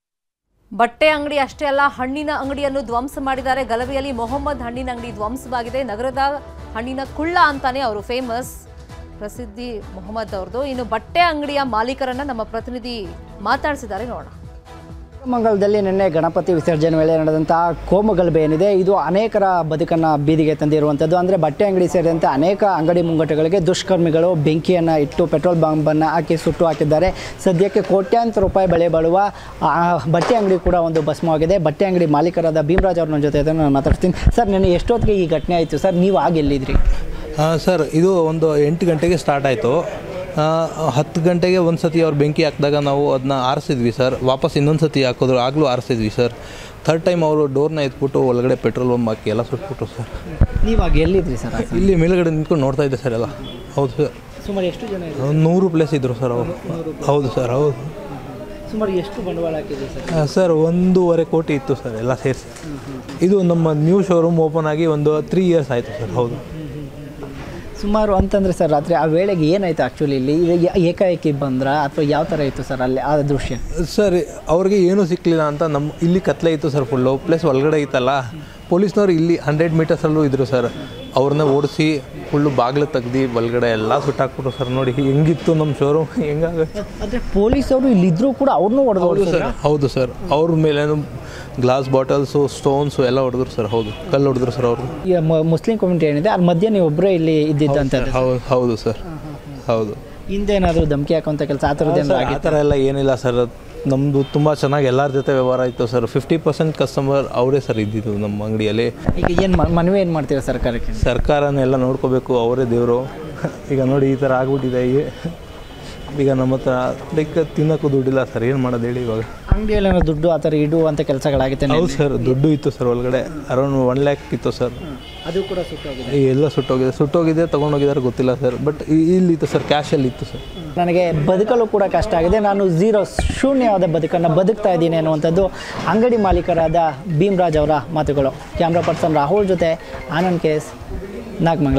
ಬಟ್ಟೆ ಅಂಗಡಿ ಅಷ್ಟೇ ಅಲ್ಲ ಹಣ್ಣಿನ ಅಂಗಡಿಯನ್ನು ಧ್ವಂಸ ಮಾಡಿದ್ದಾರೆ ಗಲಭೆಯಲ್ಲಿ ಮೊಹಮ್ಮದ್ ಹಣ್ಣಿನ ಅಂಗಡಿ ಧ್ವಂಸವಾಗಿದೆ ನಗರದ ಹಣ್ಣಿನ ಕುಳ್ಳ ಅಂತಾನೆ ಅವರು ಫೇಮಸ್ ಪ್ರಸಿದ್ಧಿ ಮೊಹಮ್ಮದ್ ಅವ್ರದ್ದು ಇನ್ನು ಬಟ್ಟೆ ಅಂಗಡಿಯ ಮಾಲೀಕರನ್ನ ನಮ್ಮ ಪ್ರತಿನಿಧಿ ಮಾತಾಡಿಸಿದ್ದಾರೆ ನೋಡೋಣ ಮಂಗಲದಲ್ಲಿ ನಿನ್ನೆ ಗಣಪತಿ ವಿಸರ್ಜನೆ ವೇಳೆ ನಡೆದಂತಹ ಕೋಮುಗಲಭೆ ಏನಿದೆ ಇದು ಅನೇಕರ ಬದುಕನ್ನು ಬೀದಿಗೆ ತಂದಿರುವಂಥದ್ದು ಅಂದರೆ ಬಟ್ಟೆ ಅಂಗಡಿ ಸೇರಿದಂತೆ ಅನೇಕ ಅಂಗಡಿ ಮುಂಗಟ್ಟುಗಳಿಗೆ ದುಷ್ಕರ್ಮಿಗಳು ಬೆಂಕಿಯನ್ನು ಇಟ್ಟು ಪೆಟ್ರೋಲ್ ಬಾಂಬನ್ನು ಹಾಕಿ ಸುಟ್ಟು ಹಾಕಿದ್ದಾರೆ ಸದ್ಯಕ್ಕೆ ಕೋಟ್ಯಾಂತರ ರೂಪಾಯಿ ಬೆಲೆ ಬಾಳುವ ಆ ಬಟ್ಟೆ ಅಂಗಡಿ ಕೂಡ ಒಂದು ಭಸ್ಮವಾಗಿದೆ ಬಟ್ಟೆ ಅಂಗಡಿ ಮಾಲೀಕರಾದ ಭೀಮರಾಜ್ ಅವ್ರ ಜೊತೆ ಇದನ್ನು ನಾನು ಮಾತಾಡ್ತೀನಿ ಸರ್ ನೆನ್ನೆ ಎಷ್ಟೊತ್ತಿಗೆ ಈ ಘಟನೆ ಆಯಿತು ಸರ್ ನೀವು ಆಗ ಎಲ್ಲಿದ್ರಿ ಹಾಂ ಸರ್ ಇದು ಒಂದು ಎಂಟು ಗಂಟೆಗೆ ಸ್ಟಾರ್ಟ್ ಆಯಿತು ಹತ್ತು ಗಂಟೆಗೆ ಒಂದು ಸತಿ ಅವ್ರು ಬೆಂಕಿ ಹಾಕಿದಾಗ ನಾವು ಅದನ್ನ ಆರಿಸಿದ್ವಿ ಸರ್ ವಾಪಸ್ ಇನ್ನೊಂದು ಸತಿ ಹಾಕಿದ್ರು ಆಗಲೂ ಆರಿಸಿದ್ವಿ ಸರ್ ಥರ್ಡ್ ಟೈಮ್ ಅವರು ಡೋರ್ನ ಎತ್ಬಿಟ್ಟು ಒಳಗಡೆ ಪೆಟ್ರೋಲ್ ಬಂಬ್ ಹಾಕಿ ಎಲ್ಲ ಸುಟ್ಬಿಟ್ರು ಸರ್ ನೀವು ಆಗ ಎಲ್ಲಿದ್ರಿ ಸರ್ ಇಲ್ಲಿ ಮೇಲ್ಗಡೆ ನಿಂತ್ಕೊಂಡು ನೋಡ್ತಾ ಇದ್ದೆ ಸರ್ ಎಲ್ಲ ಹೌದು ಸರ್ ಸುಮಾರು ಎಷ್ಟು ಜನ ಇದ್ರು ಒಂದು ನೂರು ಪ್ಲೇಸ್ ಇದ್ದರು ಸರ್ ಅವರು ಹೌದು ಸರ್ ಹೌದು ಸುಮಾರು ಎಷ್ಟು ಬಂಡವಾಳ ಹಾಕಿದ್ರಿ ಸರ್ ಆ, ಸರ್ ಒಂದೂವರೆ ಕೋಟಿ ಇತ್ತು ಸರ್ ಎಲ್ಲ ಸೇರಿಸಿ ಇದು ನಮ್ಮ ನ್ಯೂ ಶೋರೂಮ್ ಓಪನ್ ಆಗಿ ಒಂದು ತ್ರೀ ಇಯರ್ಸ್ ಆಯಿತು ಸರ್ ಹೌದು ಸುಮಾರು ಅಂತಂದ್ರೆ ಸರ್ ರಾತ್ರಿ ಆ ವೇಳೆಗೆ ಏನಾಯ್ತು ಆ್ಯಕ್ಚುಲಿ ಇಲ್ಲಿ ಇದು ಏ- ಏಕಾಏಕಿ ಬಂದ್ರ ಅಥವಾ ಯಾವ ಥರ ಇತ್ತು ಸರ್ ಅಲ್ಲಿ ಆ ದೃಶ್ಯ ಸರ್ ಅವ್ರಿಗೆ ಏನೂ ಸಿಕ್ಕಲಿಲ್ಲ ಅಂತ ನಮ್ಮ ಇಲ್ಲಿ ಕತ್ಲೆ ಇತ್ತು ಸರ್ ಫುಲ್ಲು ಪ್ಲಸ್ ಒಳಗಡೆ ಇತ್ತಲ್ಲ ಪೊಲೀಸ್ನವ್ರು ಇಲ್ಲಿ ಹಂಡ್ರೆಡ್ ಮೀಟರ್ಸಲ್ಲೂ ಇದ್ದರು ಸರ್ ಅವ್ರನ್ನ ಓಡಿಸಿ ಫುಲ್ಲು ಬಾಗಿಲು ತೆಗ್ದು ಒಳಗಡೆ ಎಲ್ಲ ಸುಟ್ಟಾಕ್ಬಿಟ್ರು ಸರ್ ನೋಡಿ ಹೆಂಗಿತ್ತು ನಮ್ಮ ಶೋರೂಮ್ ಹೆಂಗಾಗುತ್ತೆ ಆದರೆ ಪೊಲೀಸವರು ಇಲ್ಲಿದ್ರೂ ಕೂಡ ಅವ್ರನ್ನೂ ಹೊಡೆದು ಹೌದು ಸರ್ ಹೌದು ಸರ್ ಅವ್ರ ಮೇಲೇನು ಗ್ಲಾಸ್ ಬಾಟಲ್ಸು ಸ್ಟೋನ್ಸು ಎಲ್ಲ ಹೊಡೆದ್ರು ಸರ್ ಹೌದು ಕಲ್ಲು ಹೊಡೆದ್ರು ಸರ್ ಅವರು ಈ ಮ- ಮುಸ್ಲಿಂ ಕಮ್ಯುನಿಟಿ ಏನಿದೆ ಅದ್ರ ಮಧ್ಯೆ ನೀವು ಒಬ್ಬರೇ ಇಲ್ಲಿ ಇದ್ದಿದ್ದಂತ ಹೌದು ಹೌದು ಸರ್ ಹೌದು ಹಿಂದೆ ಏನಾದರೂ ಧಮಕಿ ಹಾಕುವಂಥ ಕೆಲಸ ಆ ಥರದ್ದು ಏನಾದ್ರು ಆ ಥರ ಎಲ್ಲ ಏನಿಲ್ಲ ಸರ್ ನಮ್ಮದು ತುಂಬ ಚೆನ್ನಾಗಿ ಎಲ್ಲರ ಜೊತೆ ವ್ಯವಹಾರ ಇತ್ತು ಸರ್ ಫಿಫ್ಟಿ ಪರ್ಸೆಂಟ್ ಕಸ್ಟಮರ್ ಅವರೇ ಸರ್ ಇದ್ದಿದ್ದು ನಮ್ಮ ಅಂಗಡಿಯಲ್ಲಿ ಈಗ ಏನು ಮನವಿ ಏನು ಮಾಡ್ತೀರಾ ಸರ್ಕಾರಕ್ಕೆ ಸರ್ಕಾರನೆಲ್ಲ ನೋಡ್ಕೋಬೇಕು ಅವರೇ ದೇವರು ಈಗ ನೋಡಿ ಈ ಥರ ಆಗ್ಬಿಟ್ಟಿದೆ ಈಗ ಈಗ ನಮ್ಮ ಹತ್ರ ಅದಕ್ಕೆ ತಿನ್ನೋಕ್ಕೂ ದುಡ್ಡಿಲ್ಲ ಸರ್ ಏನು ಮಾಡೋದು ಹೇಳಿ ಇವಾಗ ಅಂಗಡಿಯಲ್ಲಿ ಏನೋ ದುಡ್ಡು ಆ ಥರ ಇಡುವಂಥ ಕೆಲಸಗಳಾಗುತ್ತೆ ಹೌದು ಸರ್ ದುಡ್ಡು ಇತ್ತು ಸರ್ ಒಳಗಡೆ ಅರೌಂಡ್ ಒನ್ ಲ್ಯಾಕ್ ಇತ್ತು ಸರ್ ಅದು ಕೂಡ ಸುಟ್ಟೋಗಿದೆ ಈ ಎಲ್ಲ ಸುಟ್ಟೋಗಿದೆ ಸುಟ್ಟೋಗಿದೆ ತೊಗೊಂಡೋಗಿದ್ದಾರೆ ಗೊತ್ತಿಲ್ಲ ಸರ್ ಬಟ್ ಇಲ್ಲಿತ್ತು ಸರ್ ಕ್ಯಾಶಲ್ಲಿ ಇತ್ತು ಸರ್ ನನಗೆ ಬದುಕಲು ಕೂಡ ಕಷ್ಟ ಆಗಿದೆ ನಾನು ಝೀರೋ ಶೂನ್ಯವಾದ ಬದುಕನ್ನು ಬದುಕ್ತಾ ಇದ್ದೀನಿ ಅನ್ನುವಂಥದ್ದು ಅಂಗಡಿ ಮಾಲೀಕರಾದ ಭೀಮ್ರಾಜ್ ಅವರ ಮಾತುಗಳು ಕ್ಯಾಮ್ರಾ ಪರ್ಸನ್ ರಾಹುಲ್ ಜೊತೆ ಆನಂದ್ ಕೇಸ್ ನಾಗಮಂಗಲ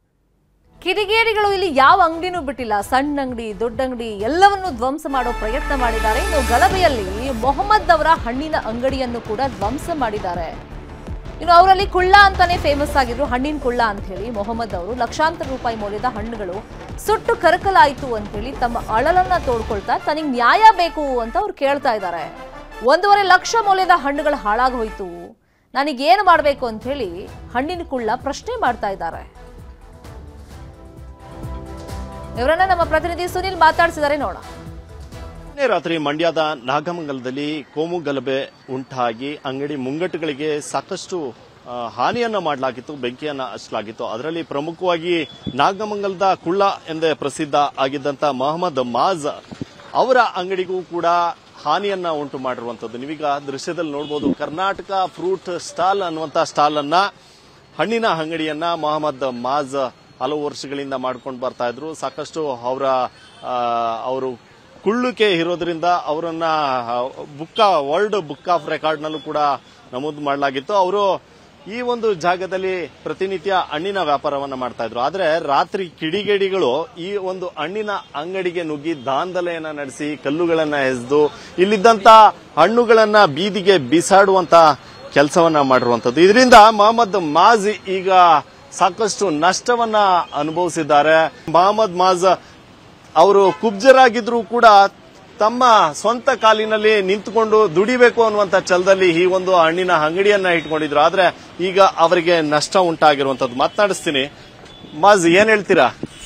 ಕಿಡಿಗೇಡಿಗಳು ಇಲ್ಲಿ ಯಾವ ಅಂಗಡಿನೂ ಬಿಟ್ಟಿಲ್ಲ ಸಣ್ಣ ಅಂಗಡಿ ದೊಡ್ಡ ಅಂಗಡಿ ಎಲ್ಲವನ್ನೂ ಧ್ವಂಸ ಮಾಡೋ ಪ್ರಯತ್ನ ಮಾಡಿದ್ದಾರೆ ಇನ್ನು ಗಲಭೆಯಲ್ಲಿ ಮೊಹಮ್ಮದ್ ಅವರ ಹಣ್ಣಿನ ಅಂಗಡಿಯನ್ನು ಕೂಡ ಧ್ವಂಸ ಮಾಡಿದ್ದಾರೆ ಇನ್ನು ಅವರಲ್ಲಿ ಕುಳ್ಳ ಅಂತಾನೆ ಫೇಮಸ್ ಆಗಿದ್ರು ಹಣ್ಣಿನ ಕುಳ್ಳ ಅಂತ ಹೇಳಿ ಮೊಹಮ್ಮದ್ ಅವರು ಲಕ್ಷಾಂತರ ರೂಪಾಯಿ ಮೌಲ್ಯದ ಹಣ್ಣುಗಳು ಸುಟ್ಟು ಕರಕಲಾಯಿತು ಅಂತ ಹೇಳಿ ತಮ್ಮ ಅಳಲನ್ನ ತೋಡ್ಕೊಳ್ತಾ ತನಗೆ ನ್ಯಾಯ ಬೇಕು ಅಂತ ಅವ್ರು ಕೇಳ್ತಾ ಇದ್ದಾರೆ ಒಂದೂವರೆ ಲಕ್ಷ ಮೌಲ್ಯದ ಹಣ್ಣುಗಳು ಹಾಳಾಗೋಯ್ತು ನನಗೇನು ಮಾಡಬೇಕು ಅಂತ ಹೇಳಿ ಹಣ್ಣಿನ ಕುಳ್ಳ ಪ್ರಶ್ನೆ ಮಾಡ್ತಾ ಇದ್ದಾರೆ ಇವರನ್ನ ನಮ್ಮ ಪ್ರತಿನಿಧಿ ಸುನಿಲ್ ಮಾತಾಡ್ಸಿದ್ದಾರೆ ನೋಡ ನಿನ್ನೆ ರಾತ್ರಿ ಮಂಡ್ಯದ ನಾಗಮಂಗಲದಲ್ಲಿ ಕೋಮು ಗಲಭೆ ಉಂಟಾಗಿ ಅಂಗಡಿ ಮುಂಗಟ್ಟುಗಳಿಗೆ ಸಾಕಷ್ಟು ಆ, ಹಾನಿಯನ್ನ ಮಾಡಲಾಗಿತ್ತು ಬೆಂಕಿಯನ್ನ ಹಚ್ಚಲಾಗಿತ್ತು ಅದರಲ್ಲಿ ಪ್ರಮುಖವಾಗಿ ನಾಗಮಂಗಲದ ಕುಳ್ಳ ಎಂದೇ ಪ್ರಸಿದ್ಧ ಆಗಿದ್ದಂತ ಮೊಹಮ್ಮದ್ ಮಾಜ್ ಅವರ ಅಂಗಡಿಗೂ ಕೂಡ ಹಾನಿಯನ್ನ ಉಂಟು ಮಾಡಿರುವಂತದ್ದು ನೀವೀಗ ದೃಶ್ಯದಲ್ಲಿ ನೋಡಬಹುದು ಕರ್ನಾಟಕ ಫ್ರೂಟ್ ಸ್ಟಾಲ್ ಅನ್ನುವಂತ ಸ್ಟಾಲ್ ಅನ್ನ ಹಣ್ಣಿನ ಅಂಗಡಿಯನ್ನ ಮೊಹಮ್ಮದ್ ಮಾಜ್ ಹಲವು ವರ್ಷಗಳಿಂದ ಮಾಡ್ಕೊಂಡು ಬರ್ತಾ ಇದ್ರು ಸಾಕಷ್ಟು ಅವರ ಅವರು ಕುಳ್ಳುಕೆ ಇರೋದ್ರಿಂದ ಅವರನ್ನ book world book of record ನಲ್ಲೂ ಕೂಡ ನಮೂದು ಮಾಡಲಾಗಿತ್ತು ಅವರು ಈ ಒಂದು ಜಾಗದಲ್ಲಿ ಪ್ರತಿನಿತ್ಯ ಹಣ್ಣಿನ ವ್ಯಾಪಾರವನ್ನ ಮಾಡ್ತಾ ಇದ್ರು ಆದ್ರೆ ರಾತ್ರಿ ಕಿಡಿಗೇಡಿಗಳು ಈ ಒಂದು ಹಣ್ಣಿನ ಅಂಗಡಿಗೆ ನುಗ್ಗಿ ದಾಂಧಲೆಯನ್ನ ನಡೆಸಿ ಕಲ್ಲುಗಳನ್ನ ಎಸೆದು ಇಲ್ಲಿದ್ದಂತ ಹಣ್ಣುಗಳನ್ನ ಬೀದಿಗೆ ಬಿಸಾಡುವಂತ ಕೆಲಸವನ್ನ ಮಾಡಿರುವಂತದ್ದು ಇದರಿಂದ ಮೊಹಮ್ಮದ್ ಮಾಜ್ ಈಗ ಸಾಕಷ್ಟು ನಷ್ಟವನ್ನ ಅನುಭವಿಸಿದ್ದಾರೆ ಮೊಹಮ್ಮದ್ ಮಾಜ್ ಅವರು ಕುಬ್ಜರಾಗಿದ್ರು ಕೂಡ ತಮ್ಮ ಸ್ವಂತ ಕಾಲಿನಲ್ಲಿ ನಿಂತುಕೊಂಡು ದುಡಿಬೇಕು ಅನ್ನುವಂತ ಛಲದಲ್ಲಿ ಈ ಒಂದು ಹಣ್ಣಿನ ಅಂಗಡಿಯನ್ನ ಇಟ್ಕೊಂಡಿದ್ರು ಆದ್ರೆ ಈಗ ಅವರಿಗೆ ನಷ್ಟ ಉಂಟಾಗಿರುವಂತದ್ದು ಮಾತನಾಡಿಸ್ತೀನಿ ಮಾಜ್ ಏನ್ ಹೇಳ್ತೀರಾ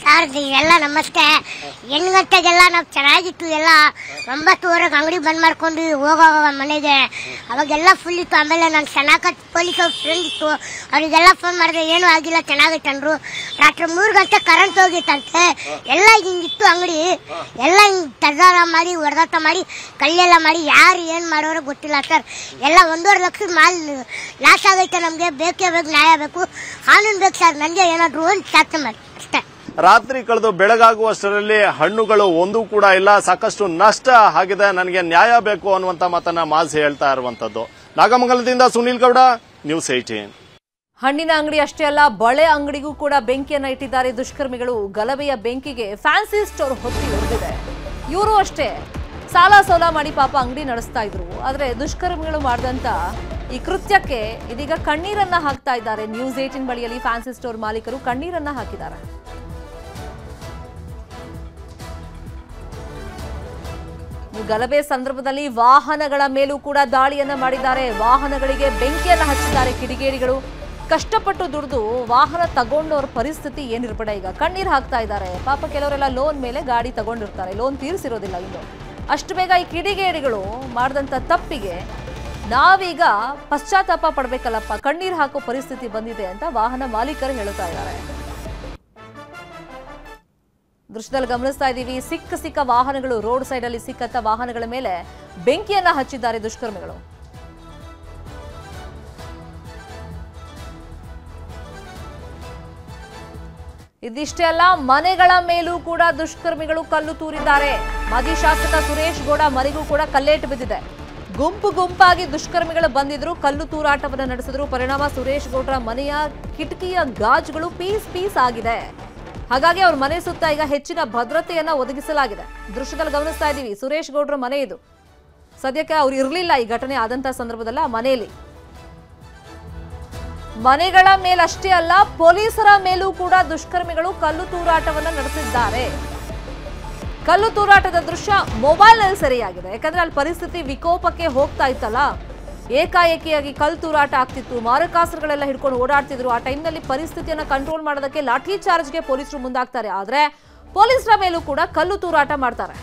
ಸರ್ ಎಲ್ಲ ನಮಸ್ತೆ ಎಂಟು ಗಂಟೆಗೆಲ್ಲ ನಾವು ಚೆನ್ನಾಗಿತ್ತು ಎಲ್ಲ ಒಂಬತ್ತುವರೆಗೆ ಅಂಗಡಿ ಬಂದ್ ಮಾಡ್ಕೊಂಡು ಹೋಗೋ ಮನೆಗೆ ಅವಾಗೆಲ್ಲ ಫುಲ್ ಇತ್ತು ಆಮೇಲೆ ನಾನು ಚೆನ್ನಾಗ ಪೊಲೀಸ್ ಅವ್ರ ಫ್ರೆಂಡ್ ಇತ್ತು ಅವ್ರಿಗೆಲ್ಲ ಫೋನ್ ಮಾಡಿದೆ ಏನೂ ಆಗಿಲ್ಲ ಚೆನ್ನಾಗೈತೆ ಅಂದ್ರು ರಾತ್ರಿ ಮೂರು ಗಂಟೆ ಕರೆಂಟ್ ಹೋಗಿತ್ತಂತೆ ಎಲ್ಲ ಹಿಂಗಿತ್ತು ಅಂಗಡಿ ಎಲ್ಲ ಹಿಂಗ್ ತಗಾರ ಮಾಡಿ ಹೊಡೆದಾಟ ಮಾಡಿ ಕಲ್ಲೆಲ್ಲ ಮಾಡಿ ಯಾರು ಏನು ಮಾಡೋರೋ ಗೊತ್ತಿಲ್ಲ ಸರ್ ಎಲ್ಲ ಒಂದೂವರೆ ಲಕ್ಷದ ಮಾಲ್ ಲಾಸ್ ಆಗೈತೆ ನಮಗೆ ಬೇಕೇ ಬೇಕು ನ್ಯಾಯ ಬೇಕು ಕಾನೂನು ಬೇಕು ಸರ್ ನನಗೆ ಏನಾದ್ರು ಒಂದು ಸಾಧ್ಯ ಮಾಡಿ ಅಷ್ಟೇ ರಾತ್ರಿ ಕಳೆದು ಬೆಳಗಾಗುವಷ್ಟರಲ್ಲಿ ಹಣ್ಣುಗಳು ಒಂದೂ ಕೂಡ ಇಲ್ಲ ಸಾಕಷ್ಟು ನಷ್ಟ ಆಗಿದೆ ನನಗೆ ನ್ಯಾಯ ಬೇಕು ಅನ್ನುವಂತ ಮಾತನ್ನ ಮಾಸ್ ಹೇಳ್ತಾ ಇರುವಂತದ್ದು ನಾಗಮಂಗಲದಿಂದ ಸುನೀಲ್ ಗೌಡ ನ್ಯೂಸ್ ಏಟೀನ್ ಹಣ್ಣಿನ ಅಂಗಡಿ ಅಷ್ಟೇ ಅಲ್ಲ ಬಳೆ ಅಂಗಡಿಗೂ ಕೂಡ ಬೆಂಕಿಯನ್ನ ಇಟ್ಟಿದ್ದಾರೆ ದುಷ್ಕರ್ಮಿಗಳು ಗಲಭೆಯ ಬೆಂಕಿಗೆ ಫ್ಯಾನ್ಸಿ ಸ್ಟೋರ್ ಹೊತ್ತಿ ಉಳಿದಿದೆ ಇವರು ಅಷ್ಟೇ ಸಾಲ ಸೋಲ ಮಾಡಿ ಪಾಪ ಅಂಗಡಿ ನಡೆಸ್ತಾ ಇದ್ರು ಆದ್ರೆ ದುಷ್ಕರ್ಮಿಗಳು ಮಾಡಿದಂತ ಈ ಕೃತ್ಯಕ್ಕೆ ಇದೀಗ ಕಣ್ಣೀರನ್ನ ಹಾಕ್ತಾ ಇದ್ದಾರೆ ನ್ಯೂಸ್ ಏಟಿನ್ ಬಳಿಯಲ್ಲಿ ಫ್ಯಾನ್ಸಿ ಸ್ಟೋರ್ ಮಾಲೀಕರು ಕಣ್ಣೀರನ್ನ ಹಾಕಿದ್ದಾರೆ ಈ ಗಲಭೆ ಸಂದರ್ಭದಲ್ಲಿ ವಾಹನಗಳ ಮೇಲೂ ಕೂಡ ದಾಳಿಯನ್ನ ಮಾಡಿದ್ದಾರೆ ವಾಹನಗಳಿಗೆ ಬೆಂಕಿಯನ್ನ ಹಚ್ಚಿದ್ದಾರೆ ಕಿಡಿಗೇಡಿಗಳು ಕಷ್ಟಪಟ್ಟು ದುಡಿದು ವಾಹನ ತಗೊಂಡವ್ರ ಪರಿಸ್ಥಿತಿ ಏನಿರ್ಬೇಡ ಈಗ ಕಣ್ಣೀರು ಹಾಕ್ತಾ ಇದ್ದಾರೆ ಪಾಪ ಕೆಲವರೆಲ್ಲ ಲೋನ್ ಮೇಲೆ ಗಾಡಿ ತಗೊಂಡಿರ್ತಾರೆ ಲೋನ್ ತೀರಿಸಿರೋದಿಲ್ಲ ಇನ್ನು ಅಷ್ಟು ಬೇಗ ಈ ಕಿಡಿಗೇಡಿಗಳು ಮಾಡಿದಂಥ ತಪ್ಪಿಗೆ ನಾವೀಗ ಪಶ್ಚಾತ್ತಾಪ ಪಡ್ಬೇಕಲ್ಲಪ್ಪ ಕಣ್ಣೀರು ಹಾಕೋ ಪರಿಸ್ಥಿತಿ ಬಂದಿದೆ ಅಂತ ವಾಹನ ಮಾಲೀಕರು ಹೇಳ್ತಾ ಇದ್ದಾರೆ ದೃಶ್ಯದಲ್ಲಿ ಗಮನಿಸ್ತಾ ಇದ್ದೀವಿ ಸಿಕ್ಕ ಸಿಕ್ಕ ವಾಹನಗಳು ರೋಡ್ ಸೈಡ್ ಅಲ್ಲಿ ಸಿಕ್ಕಂತ ವಾಹನಗಳ ಮೇಲೆ ಬೆಂಕಿಯನ್ನ ಹಚ್ಚಿದ್ದಾರೆ ದುಷ್ಕರ್ಮಿಗಳು ಇದಿಷ್ಟೇ ಅಲ್ಲ ಮನೆಗಳ ಮೇಲೂ ಕೂಡ ದುಷ್ಕರ್ಮಿಗಳು ಕಲ್ಲು ತೂರಿದ್ದಾರೆ ಮಾಜಿ ಶಾಸಕ ಸುರೇಶ್ ಗೌಡ ಮನೆಗೂ ಕೂಡ ಕಲ್ಲೇಟು ಬಿದ್ದಿದೆ ಗುಂಪು ಗುಂಪಾಗಿ ದುಷ್ಕರ್ಮಿಗಳು ಬಂದಿದ್ರು ಕಲ್ಲು ತೂರಾಟವನ್ನು ನಡೆಸಿದ್ರು ಪರಿಣಾಮ ಸುರೇಶ್ ಗೌಡ್ರ ಮನೆಯ ಕಿಟಕಿಯ ಗಾಜುಗಳು ಪೀಸ್ ಪೀಸ್ ಆಗಿದೆ ಹಾಗಾಗಿ ಅವ್ರ ಮನೆ ಸುತ್ತ ಈಗ ಹೆಚ್ಚಿನ ಭದ್ರತೆಯನ್ನ ಒದಗಿಸಲಾಗಿದೆ ದೃಶ್ಯದಲ್ಲಿ ಗಮನಿಸ್ತಾ ಇದ್ದೀವಿ ಸುರೇಶ್ ಗೌಡ್ರ ಮನೆ ಇದು ಸದ್ಯಕ್ಕೆ ಅವ್ರು ಇರಲಿಲ್ಲ ಈ ಘಟನೆ ಆದಂತ ಸಂದರ್ಭದಲ್ಲಿ ಆ ಮನೆಯಲ್ಲಿ ಮನೆಗಳ ಮೇಲಷ್ಟೇ ಅಲ್ಲ ಪೊಲೀಸರ ಮೇಲೂ ಕೂಡ ದುಷ್ಕರ್ಮಿಗಳು ಕಲ್ಲು ತೂರಾಟವನ್ನ ನಡೆಸಿದ್ದಾರೆ ಕಲ್ಲು ತೂರಾಟದ ದೃಶ್ಯ ಮೊಬೈಲ್ ನಲ್ಲಿ ಸೆರೆಯಾಗಿದೆ ಯಾಕಂದ್ರೆ ಅಲ್ಲಿ ಪರಿಸ್ಥಿತಿ ವಿಕೋಪಕ್ಕೆ ಹೋಗ್ತಾ ಇತ್ತಲ್ಲ ಏಕಾಏಕಿಯಾಗಿ ಕಲ್ಲು ತೂರಾಟ ಆಗ್ತಿತ್ತು ಮಾರಕಾಸ್ತ್ರಗಳೆಲ್ಲ ಹಿಡ್ಕೊಂಡು ಓಡಾಡ್ತಿದ್ರು ಆ ಟೈಮ್ನಲ್ಲಿ ಪರಿಸ್ಥಿತಿಯನ್ನ ಕಂಟ್ರೋಲ್ ಮಾಡೋದಕ್ಕೆ ಲಾಠಿ ಚಾರ್ಜ್ಗೆ ಪೊಲೀಸರು ಮುಂದಾಗ್ತಾರೆ ಆದ್ರೆ ಪೊಲೀಸರ ಮೇಲೂ ಕೂಡ ಕಲ್ಲು ತೂರಾಟ ಮಾಡ್ತಾರೆ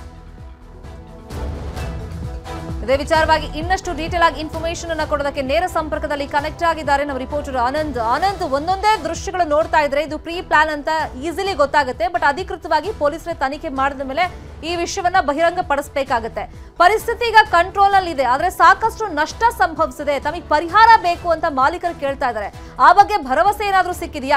ಇದೇ ವಿಚಾರವಾಗಿ ಇನ್ನಷ್ಟು ಡೀಟೇಲ್ ಆಗಿ ಇನ್ಫಾರ್ಮೇಶನ್ ಅನ್ನ ಕೊಡೋದಕ್ಕೆ ನೇರ ಸಂಪರ್ಕದಲ್ಲಿ ಕನೆಕ್ಟ್ ಆಗಿದ್ದಾರೆ ನಮ್ಮ ರಿಪೋರ್ಟರ್ ಆನಂದ್ ಆನಂದ್ ಒಂದೊಂದೇ ದೃಶ್ಯಗಳು ನೋಡ್ತಾ ಇದ್ರೆ ಇದು ಪ್ರೀ ಪ್ಲಾನ್ ಅಂತ ಈಸಿಲಿ ಗೊತ್ತಾಗುತ್ತೆ ಬಟ್ ಅಧಿಕೃತವಾಗಿ ಪೊಲೀಸರೇ ತನಿಖೆ ಮಾಡಿದ ಮೇಲೆ ಈ ವಿಷಯವನ್ನ ಬಹಿರಂಗ ಪಡಿಸಬೇಕಾಗತ್ತೆ ಪರಿಸ್ಥಿತಿ ಈಗ ಕಂಟ್ರೋಲ್ ಅಲ್ಲಿ ಇದೆ ಆದ್ರೆ ಸಾಕಷ್ಟು ನಷ್ಟ ಸಂಭವಿಸಿದೆ ತಮಗೆ ಪರಿಹಾರ ಬೇಕು ಅಂತ ಮಾಲೀಕರು ಕೇಳ್ತಾ ಇದ್ದಾರೆ ಆ ಬಗ್ಗೆ ಭರವಸೆ ಏನಾದ್ರೂ ಸಿಕ್ಕಿದೆಯಾ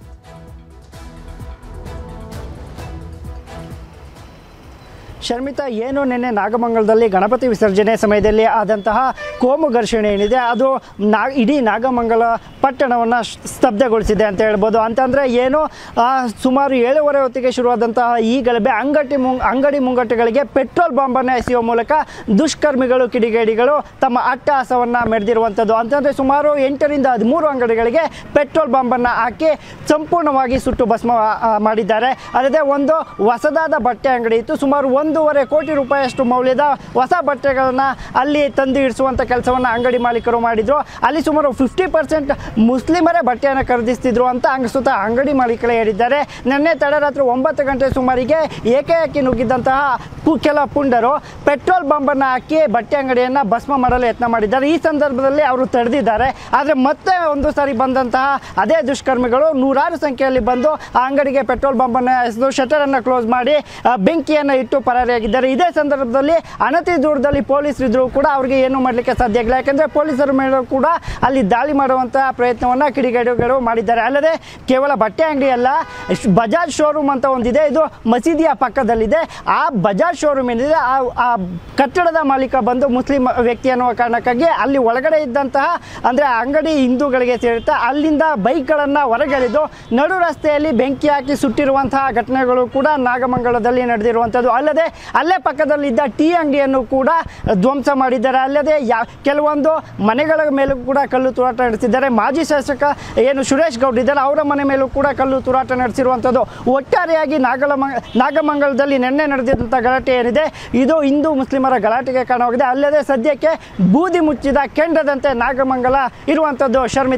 ಶರ್ಮಿತಾ ಏನು ನಿನ್ನೆ ನಾಗಮಂಗಲದಲ್ಲಿ ಗಣಪತಿ ವಿಸರ್ಜನೆ ಸಮಯದಲ್ಲಿ ಆದಂತಹ ಕೋಮು ಘರ್ಷಣೆ ಏನಿದೆ ಅದು ನಾ ಇಡೀ ನಾಗಮಂಗಲ ಪಟ್ಟಣವನ್ನು ಸ್ತಬ್ಧಗೊಳಿಸಿದೆ ಅಂತ ಹೇಳ್ಬೋದು ಅಂತಂದರೆ ಏನು ಆ, ಸುಮಾರು ಏಳುವರೆ ಹೊತ್ತಿಗೆ ಶುರುವಾದಂತಹ ಈ ಗಲಭೆ ಅಂಗಡಿ ಮುಂಗ್ ಅಂಗಡಿ ಮುಂಗಟ್ಟುಗಳಿಗೆ ಪೆಟ್ರೋಲ್ ಬಾಂಬನ್ನು ಎಸೆಯುವ ಮೂಲಕ ದುಷ್ಕರ್ಮಿಗಳು ಕಿಡಿಗೇಡಿಗಳು ತಮ್ಮ ಅಟ್ಟಹಾಸವನ್ನು ಮೆರೆದಿರುವಂಥದ್ದು ಅಂತಂದರೆ ಸುಮಾರು ಎಂಟರಿಂದ ಹದಿಮೂರು ಅಂಗಡಿಗಳಿಗೆ ಪೆಟ್ರೋಲ್ ಬಾಂಬನ್ನು ಹಾಕಿ ಸಂಪೂರ್ಣವಾಗಿ ಸುಟ್ಟು ಭಸ್ಮ ಆ, ಮಾಡಿದ್ದಾರೆ ಅಲ್ಲದೆ ಒಂದು ಹೊಸದಾದ ಬಟ್ಟೆ ಅಂಗಡಿ ಇತ್ತು ಸುಮಾರು ಒಂದೂವರೆ ಕೋಟಿ ರೂಪಾಯಿಯಷ್ಟು ಮೌಲ್ಯದ ಹೊಸ ಬಟ್ಟೆಗಳನ್ನು ಅಲ್ಲಿ ತಂದು ಇಡಿಸುವಂಥ ಕೆಲಸವನ್ನು ಅಂಗಡಿ ಮಾಲೀಕರು ಮಾಡಿದರು ಅಲ್ಲಿ ಸುಮಾರು ಫಿಫ್ಟಿ ಪರ್ಸೆಂಟ್ ಮುಸ್ಲಿಮರೇ ಬಟ್ಟೆಯನ್ನು ಖರೀದಿಸ್ತಿದ್ರು ಅಂತ ಅಂಗಸುತ್ತ ಅಂಗಡಿ ಮಾಲೀಕರೇ ಹೇಳಿದ್ದಾರೆ ನಿನ್ನೆ ತಡರಾತ್ರಿ ಒಂಬತ್ತು ಗಂಟೆ ಸುಮಾರಿಗೆ ಏಕಾಏಕಿ ನುಗ್ಗಿದ್ದಂತಹ ಪು- ಕೆಲ ಪುಂಡರು ಪೆಟ್ರೋಲ್ ಬಾಂಬನ್ನು ಹಾಕಿ ಬಟ್ಟೆ ಅಂಗಡಿಯನ್ನು ಭಸ್ಮ ಮಾಡಲು ಯತ್ನ ಮಾಡಿದ್ದಾರೆ ಈ ಸಂದರ್ಭದಲ್ಲಿ ಅವರು ತಡೆದಿದ್ದಾರೆ ಆದರೆ ಮತ್ತೆ ಒಂದು ಸಾರಿ ಬಂದಂತಹ ಅದೇ ದುಷ್ಕರ್ಮಿಗಳು ನೂರಾರು ಸಂಖ್ಯೆಯಲ್ಲಿ ಬಂದು ಆ ಅಂಗಡಿಗೆ ಪೆಟ್ರೋಲ್ ಬಾಂಬನ್ನು ಎಸೆದು ಶಟರನ್ನು ಕ್ಲೋಸ್ ಮಾಡಿ ಆ, ಬೆಂಕಿಯನ್ನು ಇಟ್ಟು ಪರಾರಿಯಾಗಿದ್ದಾರೆ ಇದೇ ಸಂದರ್ಭದಲ್ಲಿ ಅನತಿ ದೂರದಲ್ಲಿ ಪೊಲೀಸರು ಇದ್ರೂ ಕೂಡ ಅವರಿಗೆ ಏನು ಮಾಡಲಿಕ್ಕೆ ಸಾಧ್ಯ ಆಗಿಲ್ಲ ಯಾಕಂದರೆ ಪೊಲೀಸರ ಮೇಲೆ ಕೂಡ ಅಲ್ಲಿ ದಾಳಿ ಮಾಡುವಂತಹ ಪ್ರಯತ್ನವನ್ನು ಕಿಡಿಗೇಡಿಗಳು ಮಾಡಿದ್ದಾರೆ ಅಲ್ಲದೆ ಕೇವಲ ಬಟ್ಟೆ ಅಂಗಡಿ ಅಲ್ಲ ಶ್- ಬಜಾಜ್ ಶೋರೂಮ್ ಅಂತ ಒಂದಿದೆ ಇದು ಮಸೀದಿಯ ಪಕ್ಕದಲ್ಲಿದೆ ಆ ಬಜಾಜ್ ಶೋರೂಮ್ ಏನಿದೆ ಆ ಆ ಕಟ್ಟಡದ ಮಾಲೀಕ ಬಂದು ಮುಸ್ಲಿಂ ವ್ಯಕ್ತಿ ಅನ್ನುವ ಕಾರಣಕ್ಕಾಗಿ ಅಲ್ಲಿ ಒಳಗಡೆ ಇದ್ದಂತಹ ಅಂದರೆ ಅಂಗಡಿ ಹಿಂದೂಗಳಿಗೆ ಸೇರುತ್ತೆ ಅಲ್ಲಿಂದ ಬೈಕ್ಗಳನ್ನು ಹೊರಗೆಳೆದು ನಡು ರಸ್ತೆಯಲ್ಲಿ ಬೆಂಕಿ ಹಾಕಿ ಸುಟ್ಟಿರುವಂತಹ ಘಟನೆಗಳು ಕೂಡ ನಾಗಮಂಗಲದಲ್ಲಿ ನಡೆದಿರುವಂಥದ್ದು ಅಲ್ಲದೆ ಅಲ್ಲೇ ಪಕ್ಕದಲ್ಲಿದ್ದ ಟೀ ಅಂಗಡಿಯನ್ನು ಕೂಡ ಧ್ವಂಸ ಮಾಡಿದ್ದಾರೆ ಅಲ್ಲದೆ ಯಾ ಕೆಲವೊಂದು ಮನೆಗಳ ಮೇಲೂ ಕೂಡ ಕಲ್ಲು ತೂರಾಟ ನಡೆಸಿದ್ದಾರೆ ಮಾಜಿ ಶಾಸಕ ಏನು ಸುರೇಶ್ ಗೌಡ್ ಇದ್ದಾರೆ ಅವರ ಮನೆ ಮೇಲೂ ಕೂಡ ಕಲ್ಲು ತೂರಾಟ ನಡೆಸಿರುವಂಥದ್ದು ಒಟ್ಟಾರೆಯಾಗಿ ನಾಗಲಮ ನಾಗಮಂಗಲದಲ್ಲಿ ನಿನ್ನೆ ನಡೆದಿದ್ದಂಥ ಗಲಾಟೆ ಏನಿದೆ ಇದು ಹಿಂದೂ ಮುಸ್ಲಿಮರ ಗಲಾಟೆಗೆ ಕಾರಣವಾಗಿದೆ ಅಲ್ಲದೆ ಸದ್ಯಕ್ಕೆ ಬೂದಿ ಮುಚ್ಚಿದ ಕೆಂಡದಂತೆ ನಾಗಮಂಗಲ ಇರುವಂಥದ್ದು ಶರ್ಮಿತಾ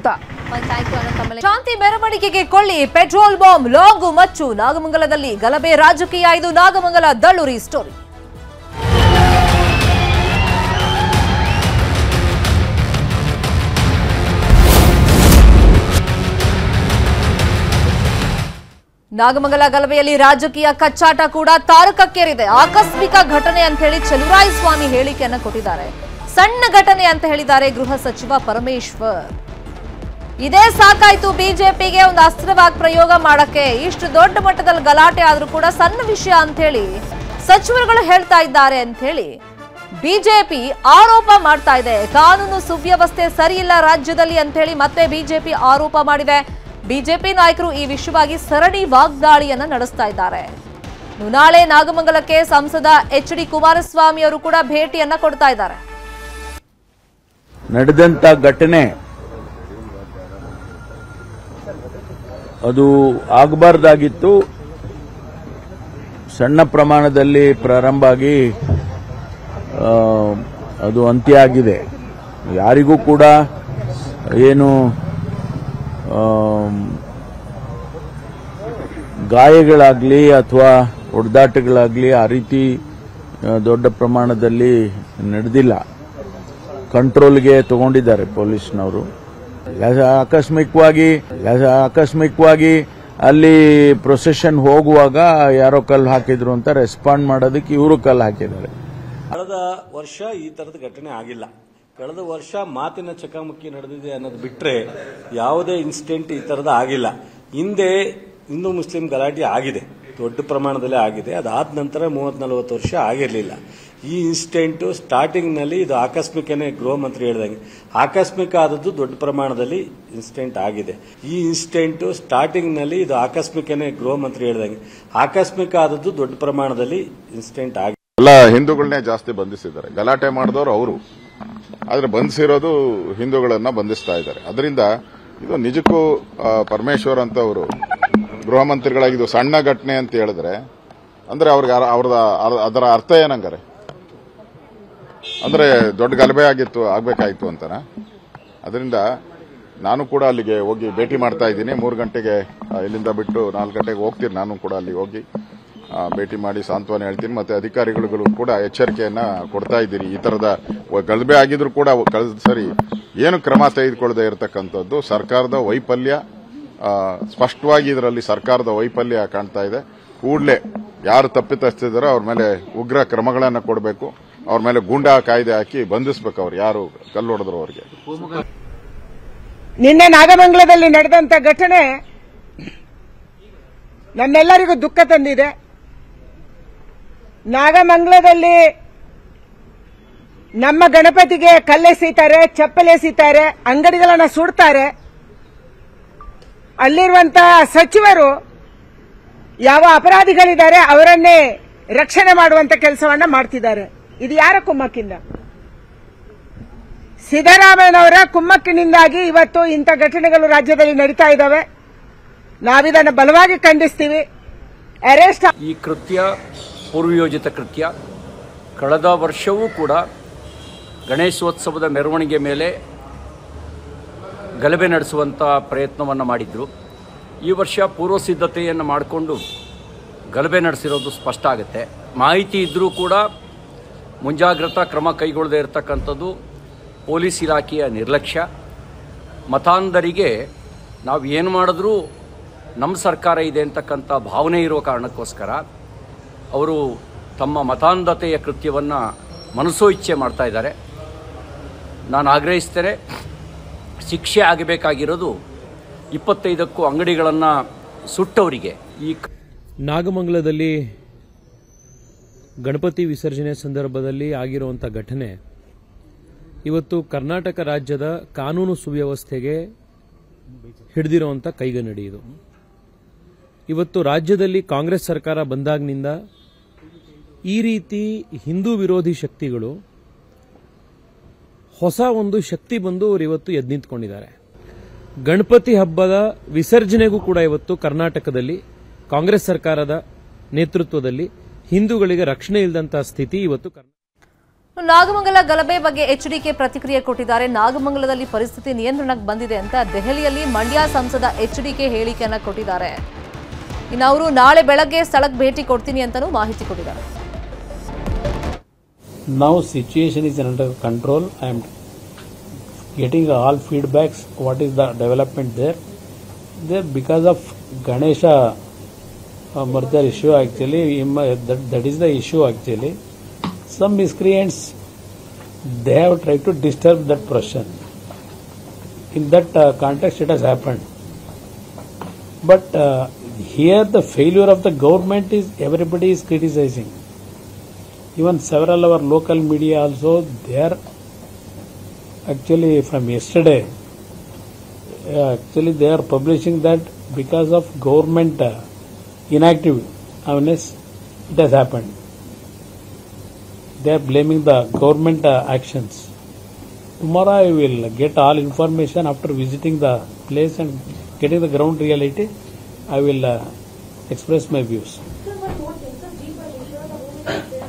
ಶಾಂತಿ ಮೆರವಣಿಗೆಗೆ ಕೊಳ್ಳಿ ಪೆಟ್ರೋಲ್ ಬಾಂಬ್ ಲಾಂಗು ಮಚ್ಚು ನಾಗಮಂಗಲದಲ್ಲಿ ಗಲಭೆ ರಾಜಕೀಯ ಇದು ನಾಗಮಂಗಲ ದಳ್ಳೂರಿ ಸ್ಟೋರಿ ನಾಗಮಂಗಲ ಗಲಭೆಯಲ್ಲಿ ರಾಜಕೀಯ ಕಚ್ಚಾಟ ಕೂಡ ತಾರಕಕ್ಕೇರಿದೆ ಆಕಸ್ಮಿಕ ಘಟನೆ ಅಂತ ಹೇಳಿ ಚಲುವರಾಯ ಸ್ವಾಮಿ ಹೇಳಿಕೆಯನ್ನ ಕೊಟ್ಟಿದ್ದಾರೆ ಸಣ್ಣ ಘಟನೆ ಅಂತ ಹೇಳಿದ್ದಾರೆ ಗೃಹ ಸಚಿವ ಪರಮೇಶ್ವರ್ ಇದೇ ಸಾಕಾಯ್ತು ಬಿಜೆಪಿಗೆ ಒಂದು ಅಸ್ತ್ರವಾಗಿ ಪ್ರಯೋಗ ಮಾಡಕ್ಕೆ ಇಷ್ಟು ದೊಡ್ಡ ಮಟ್ಟದಲ್ಲಿ ಗಲಾಟೆ ಆದ್ರೂ ಕೂಡ ಸಣ್ಣ ವಿಷಯ ಅಂತ ಹೇಳಿ ಸಚಿವರುಗಳು ಹೇಳ್ತಾ ಇದ್ದಾರೆ ಅಂತ ಹೇಳಿ ಬಿಜೆಪಿ ಆರೋಪ ಮಾಡ್ತಾ ಇದೆ ಕಾನೂನು ಸುವ್ಯವಸ್ಥೆ ಸರಿಯಿಲ್ಲ ರಾಜ್ಯದಲ್ಲಿ ಅಂತ ಹೇಳಿ ಮತ್ತೆ ಬಿಜೆಪಿ ಆರೋಪ ಮಾಡಿದೆ ಬಿಜೆಪಿ ನಾಯಕರು ಈ ವಿಷಯವಾಗಿ ಸರಣಿ ವಾಗ್ದಾಳಿಯನ್ನ ನಡೆಸ್ತಾ ಇದ್ದಾರೆ ಇನ್ನು ನಾಳೆ ನಾಗಮಂಗಲಕ್ಕೆ ಸಂಸದ ಎಚ್ ಡಿ ಕುಮಾರಸ್ವಾಮಿ ಅವರು ಕೂಡ ಭೇಟಿಯನ್ನ ಕೊಡ್ತಾ ಇದ್ದಾರೆ ನಡೆದಂತ ಘಟನೆ ಅದು ಆಗಬಾರ್ದಾಗಿತ್ತು ಸಣ್ಣ ಪ್ರಮಾಣದಲ್ಲಿ ಪ್ರಾರಂಭ ಆಗಿ ಆ, ಅದು ಅಂತ್ಯ ಆಗಿದೆ ಯಾರಿಗೂ ಕೂಡ ಏನು ಆಮ್, ಗಾಯಗಳಾಗ್ಲಿ ಅಥವಾ ಹೊಡೆದಾಟಗಳಾಗ್ಲಿ ಆ ರೀತಿ ಆ, ದೊಡ್ಡ ಪ್ರಮಾಣದಲ್ಲಿ ನಡೆದಿಲ್ಲ ಕಂಟ್ರೋಲ್ಗೆ ತಗೊಂಡಿದ್ದಾರೆ ಪೊಲೀಸ್ನವರು ಆಕಸ್ಮಿಕವಾಗಿ ಆಕಸ್ಮಿಕವಾಗಿ ಅಲ್ಲಿ ಪ್ರೊಸೆಷನ್ ಹೋಗುವಾಗ ಯಾರೋ ಕಲ್ಲು ಹಾಕಿದ್ರು ಅಂತ ರೆಸ್ಪಾಂಡ್ ಮಾಡೋದಕ್ಕೆ ಇವರು ಕಲ್ಲು ಹಾಕಿದ್ದಾರೆ ಕಳೆದ ವರ್ಷ ಈ ತರದ ಘಟನೆ ಆಗಿಲ್ಲ ಕಳೆದ ವರ್ಷ ಮಾತಿನ ಚಕಮಕಿ ನಡೆದಿದೆ ಅನ್ನೋದು ಬಿಟ್ರೆ ಯಾವುದೇ ಇನ್ಸಿಡೆಂಟ್ ಈ ತರದ ಆಗಿಲ್ಲ ಹಿಂದೆ ಹಿಂದೂ ಮುಸ್ಲಿಂ ಗಲಾಟೆ ಆಗಿದೆ ದೊಡ್ಡ ಪ್ರಮಾಣದಲ್ಲಿ ಆಗಿದೆ ಅದಾದ ನಂತರ ಮೂವತ್ ನಲವತ್ತು ವರ್ಷ ಆಗಿರಲಿಲ್ಲ ಈ ಇನ್ಸಿಡೆಂಟ್ ಸ್ಟಾರ್ಟಿಂಗ್ ನಲ್ಲಿ ಇದು ಆಕಸ್ಮಿಕನೇ ಗೃಹ ಮಂತ್ರಿ ಹೇಳಿದಂಗೆ ಆಕಸ್ಮಿಕ ಆದದ್ದು ದೊಡ್ಡ ಪ್ರಮಾಣದಲ್ಲಿ ಇನ್ಸಿಡೆಂಟ್ ಆಗಿದೆ ಈ ಇನ್ಸಿಡೆಂಟ್ ಸ್ಟಾರ್ಟಿಂಗ್ ನಲ್ಲಿ ಇದು ಆಕಸ್ಮಿಕನೇ ಗೃಹ ಮಂತ್ರಿ ಹೇಳಿದಂಗೆ ಆಕಸ್ಮಿಕ ಆದದ್ದು ದೊಡ್ಡ ಪ್ರಮಾಣದಲ್ಲಿ ಇನ್ಸಿಡೆಂಟ್ ಆಗಿದೆ ಎಲ್ಲ ಹಿಂದೂಗಳನ್ನೇ ಜಾಸ್ತಿ ಬಂಧಿಸಿದ್ದಾರೆ ಗಲಾಟೆ ಮಾಡಿದವರು ಅವರು ಆದ್ರೆ ಬಂಧಿಸಿರೋದು ಹಿಂದೂಗಳನ್ನ ಬಂಧಿಸ್ತಾ ಇದ್ದಾರೆ ಅದರಿಂದ ಇದು ನಿಜಕ್ಕೂ ಆ, ಪರಮೇಶ್ವರ್ ಅಂತ ಅವರು ಗೃಹ ಮಂತ್ರಿಗಳಾಗಿ ಇದು ಸಣ್ಣ ಘಟನೆ ಅಂತ ಹೇಳಿದ್ರೆ ಅಂದ್ರೆ ಅವ್ರಿಗೆ ಅರ- ಅವ್ರದ ಅರ- ಅದರ ಅರ್ಥ ಏನಂಗಾರೆ ಅಂದ್ರೆ ದೊಡ್ಡ ಗಲಭೆ ಆಗಿತ್ತು ಆಗ್ಬೇಕಾಯ್ತು ಅಂತನಾ ಅದರಿಂದ ನಾನು ಕೂಡ ಅಲ್ಲಿಗೆ ಹೋಗಿ ಭೇಟಿ ಮಾಡ್ತಾ ಇದ್ದೀನಿ ಮೂರು ಗಂಟೆಗೆ ಆ, ಇಲ್ಲಿಂದ ಬಿಟ್ಟು ನಾಲ್ಕು ಗಂಟೆಗೆ ಹೋಗ್ತೀನಿ ನಾನು ಕೂಡ ಅಲ್ಲಿ ಹೋಗಿ ಆ, ಭೇಟಿ ಮಾಡಿ ಸಾಂತ್ವನ ಹೇಳ್ತೀನಿ ಮತ್ತೆ ಅಧಿಕಾರಿಗಳು ಕೂಡ ಎಚ್ಚರಿಕೆಯನ್ನ ಕೊಡ್ತಾ ಇದ್ದೀನಿ ಈ ತರದ ವ- ಗಲಭೆ ಆಗಿದ್ರು ಕೂಡ ಕಳೆದ ಸರಿ ಏನು ಕ್ರಮ ತೆಗೆದುಕೊಳ್ಳದೆ ಇರತಕ್ಕಂಥದ್ದು ಸರ್ಕಾರದ ವೈಫಲ್ಯ ಆ, ಸ್ಪಷ್ಟವಾಗಿ ಇದರಲ್ಲಿ ಸರ್ಕಾರದ ವೈಫಲ್ಯ ಕಾಣ್ತಾ ಇದೆ ಕೂಡಲೇ ಯಾರು ತಪ್ಪಿತಸ್ಥಿದಾರೋ ಅವ್ರ ಮೇಲೆ ಉಗ್ರ ಕ್ರಮಗಳನ್ನು ಕೊಡಬೇಕು ಅವ್ರ ಮೇಲೆ ಗೂಂಡಾ ಕಾಯ್ದೆ ಹಾಕಿ ಬಂಧಿಸಬೇಕು ಅವ್ರು ಯಾರು ಕಲ್ಲು ಹೊಡೆದ್ರು ಅವ್ರಿಗೆ ನಿನ್ನೆ ನಾಗಮಂಗಲದಲ್ಲಿ ನಡೆದಂತ ಘಟನೆ ನಮ್ಮೆಲ್ಲರಿಗೂ ದುಃಖ ತಂದಿದೆ ನಾಗಮಂಗಲದಲ್ಲಿ ನಮ್ಮ ಗಣಪತಿಗೆ ಕಲ್ಲೆಸೀತಾರೆ ಚಪ್ಪಲೆಸೀತಾರೆ ಅಂಗಡಿಗಳನ್ನ ಸುಡ್ತಾರೆ ಅಲ್ಲಿರುವಂತಹ ಸಚಿವರು ಯಾವ ಅಪರಾಧಿಗಳಿದ್ದಾರೆ ಅವರನ್ನೇ ರಕ್ಷಣೆ ಮಾಡುವಂತ ಕೆಲಸವನ್ನ ಮಾಡ್ತಿದ್ದಾರೆ ಇದು ಯಾರ ಕುಮ್ಮಕ್ಕಿಂದ ಸಿದ್ದರಾಮಯ್ಯನವರ ಕುಮ್ಮಕ್ಕಿನಿಂದಾಗಿ ಇವತ್ತು ಇಂಥ ಘಟನೆಗಳು ರಾಜ್ಯದಲ್ಲಿ ನಡೀತಾ ಇದ್ದಾವೆ ನಾವಿದನ್ನು ಬಲವಾಗಿ ಖಂಡಿಸ್ತೀವಿ ಅರೆಸ್ಟ್ ಈ ಕೃತ್ಯ ಪೂರ್ವಯೋಜಿತ ಕೃತ್ಯ ಕಳೆದ ವರ್ಷವೂ ಕೂಡ ಗಣೇಶೋತ್ಸವದ ಮೆರವಣಿಗೆ ಮೇಲೆ ಗಲಭೆ ನಡೆಸುವಂಥ ಪ್ರಯತ್ನವನ್ನು ಮಾಡಿದ್ರು ಈ ವರ್ಷ ಪೂರ್ವ ಸಿದ್ಧತೆಯನ್ನು ಮಾಡಿಕೊಂಡು ಗಲಭೆ ನಡೆಸಿರೋದು ಸ್ಪಷ್ಟ ಆಗುತ್ತೆ ಮಾಹಿತಿ ಇದ್ದರೂ ಕೂಡ ಮುಂಜಾಗ್ರತಾ ಕ್ರಮ ಕೈಗೊಳ್ಳದೇ ಇರತಕ್ಕಂಥದ್ದು ಪೊಲೀಸ್ ಇಲಾಖೆಯ ನಿರ್ಲಕ್ಷ್ಯ ಮತಾಂಧರಿಗೆ ನಾವು ಏನು ಮಾಡಿದ್ರೂ ನಮ್ಮ ಸರ್ಕಾರ ಇದೆ ಅಂತಕ್ಕಂಥ ಭಾವನೆ ಇರುವ ಕಾರಣಕ್ಕೋಸ್ಕರ ಅವರು ತಮ್ಮ ಮತಾಂಧತೆಯ ಕೃತ್ಯವನ್ನು ಮನಸೋ ಇಚ್ಛೆ ಮಾಡ್ತಾ ಇದ್ದಾರೆ ನಾನು ಆಗ್ರಹಿಸ್ತೇನೆ ಶಿಕ್ಷೆ ಆಗಬೇಕಾಗಿರೋದು ಇಪ್ಪತ್ತೈದಕ್ಕೂ ಅಂಗಡಿಗಳನ್ನು ಸುಟ್ಟವರಿಗೆ ಈ ಕ- ನಾಗಮಂಗಲದಲ್ಲಿ ಗಣಪತಿ ವಿಸರ್ಜನೆ ಸಂದರ್ಭದಲ್ಲಿ ಆಗಿರುವಂಥ ಘಟನೆ ಇವತ್ತು ಕರ್ನಾಟಕ ರಾಜ್ಯದ ಕಾನೂನು ಸುವ್ಯವಸ್ಥೆಗೆ ಹಿಡಿದಿರುವಂಥ ಕೈಗನ್ನಡಿ ಇದು ಇವತ್ತು ರಾಜ್ಯದಲ್ಲಿ ಕಾಂಗ್ರೆಸ್ ಸರ್ಕಾರ ಬಂದಾಗಿನಿಂದ ಈ ರೀತಿ ಹಿಂದೂ ವಿರೋಧಿ ಶಕ್ತಿಗಳು ಹೊಸ ಒಂದು ಶಕ್ತಿ ಬಂದು ಅವರು ಇವತ್ತು ಎದ್ದು ನಿಂತ್ಕೊಂಡಿದ್ದಾರೆ ಗಣಪತಿ ಹಬ್ಬದ ವಿಸರ್ಜನೆಗೂ ಕೂಡ ಇವತ್ತು ಕರ್ನಾಟಕದಲ್ಲಿ ಕಾಂಗ್ರೆಸ್ ಸರ್ಕಾರದ ನೇತೃತ್ವದಲ್ಲಿ ಹಿಂದೂಗಳಿಗೆ ರಕ್ಷಣೆ ಇಲ್ಲದಂತಹ ಸ್ಥಿತಿ ಇವತ್ತು ಕರ್ನಾಟಕ ನಾಗಮಂಗಲ ಗಲಭೆ ಬಗ್ಗೆ ಎಚ್ಡಿಕೆ ಪ್ರತಿಕ್ರಿಯೆ ಕೊಟ್ಟಿದ್ದಾರೆ ನಾಗಮಂಗಲದಲ್ಲಿ ಪರಿಸ್ಥಿತಿ ನಿಯಂತ್ರಣಕ್ಕೆ ಬಂದಿದೆ ಅಂತ ದೆಹಲಿಯಲ್ಲಿ ಮಂಡ್ಯ ಸಂಸದ ಎಚ್ಡಿಕೆ ಹೇಳಿಕೆಯನ್ನ ಕೊಟ್ಟಿದ್ದಾರೆ ಇನ್ನು ಅವರು ನಾಳೆ ಬೆಳಗ್ಗೆ ಸ್ಥಳಕ್ಕೆ ಭೇಟಿ ಕೊಡ್ತೀನಿ ಅಂತಲೂ ಮಾಹಿತಿ ಕೊಟ್ಟಿದ್ದಾರೆ Now situation is under control. I am getting all feedbacks. What is the development there? There because of Ganesha uh, murder issue actually im- that, that is the issue actually. Some miscreants they have tried to disturb that procession. In that uh, context, it has happened. But uh, here the failure of the government is everybody is criticizing even several of our local media also they are actually from yesterday uh, actually they are publishing that because of government uh, inactive awareness it has happened they are blaming the government uh, actions tomorrow i will get all information after visiting the place and getting the ground reality i will uh, express my views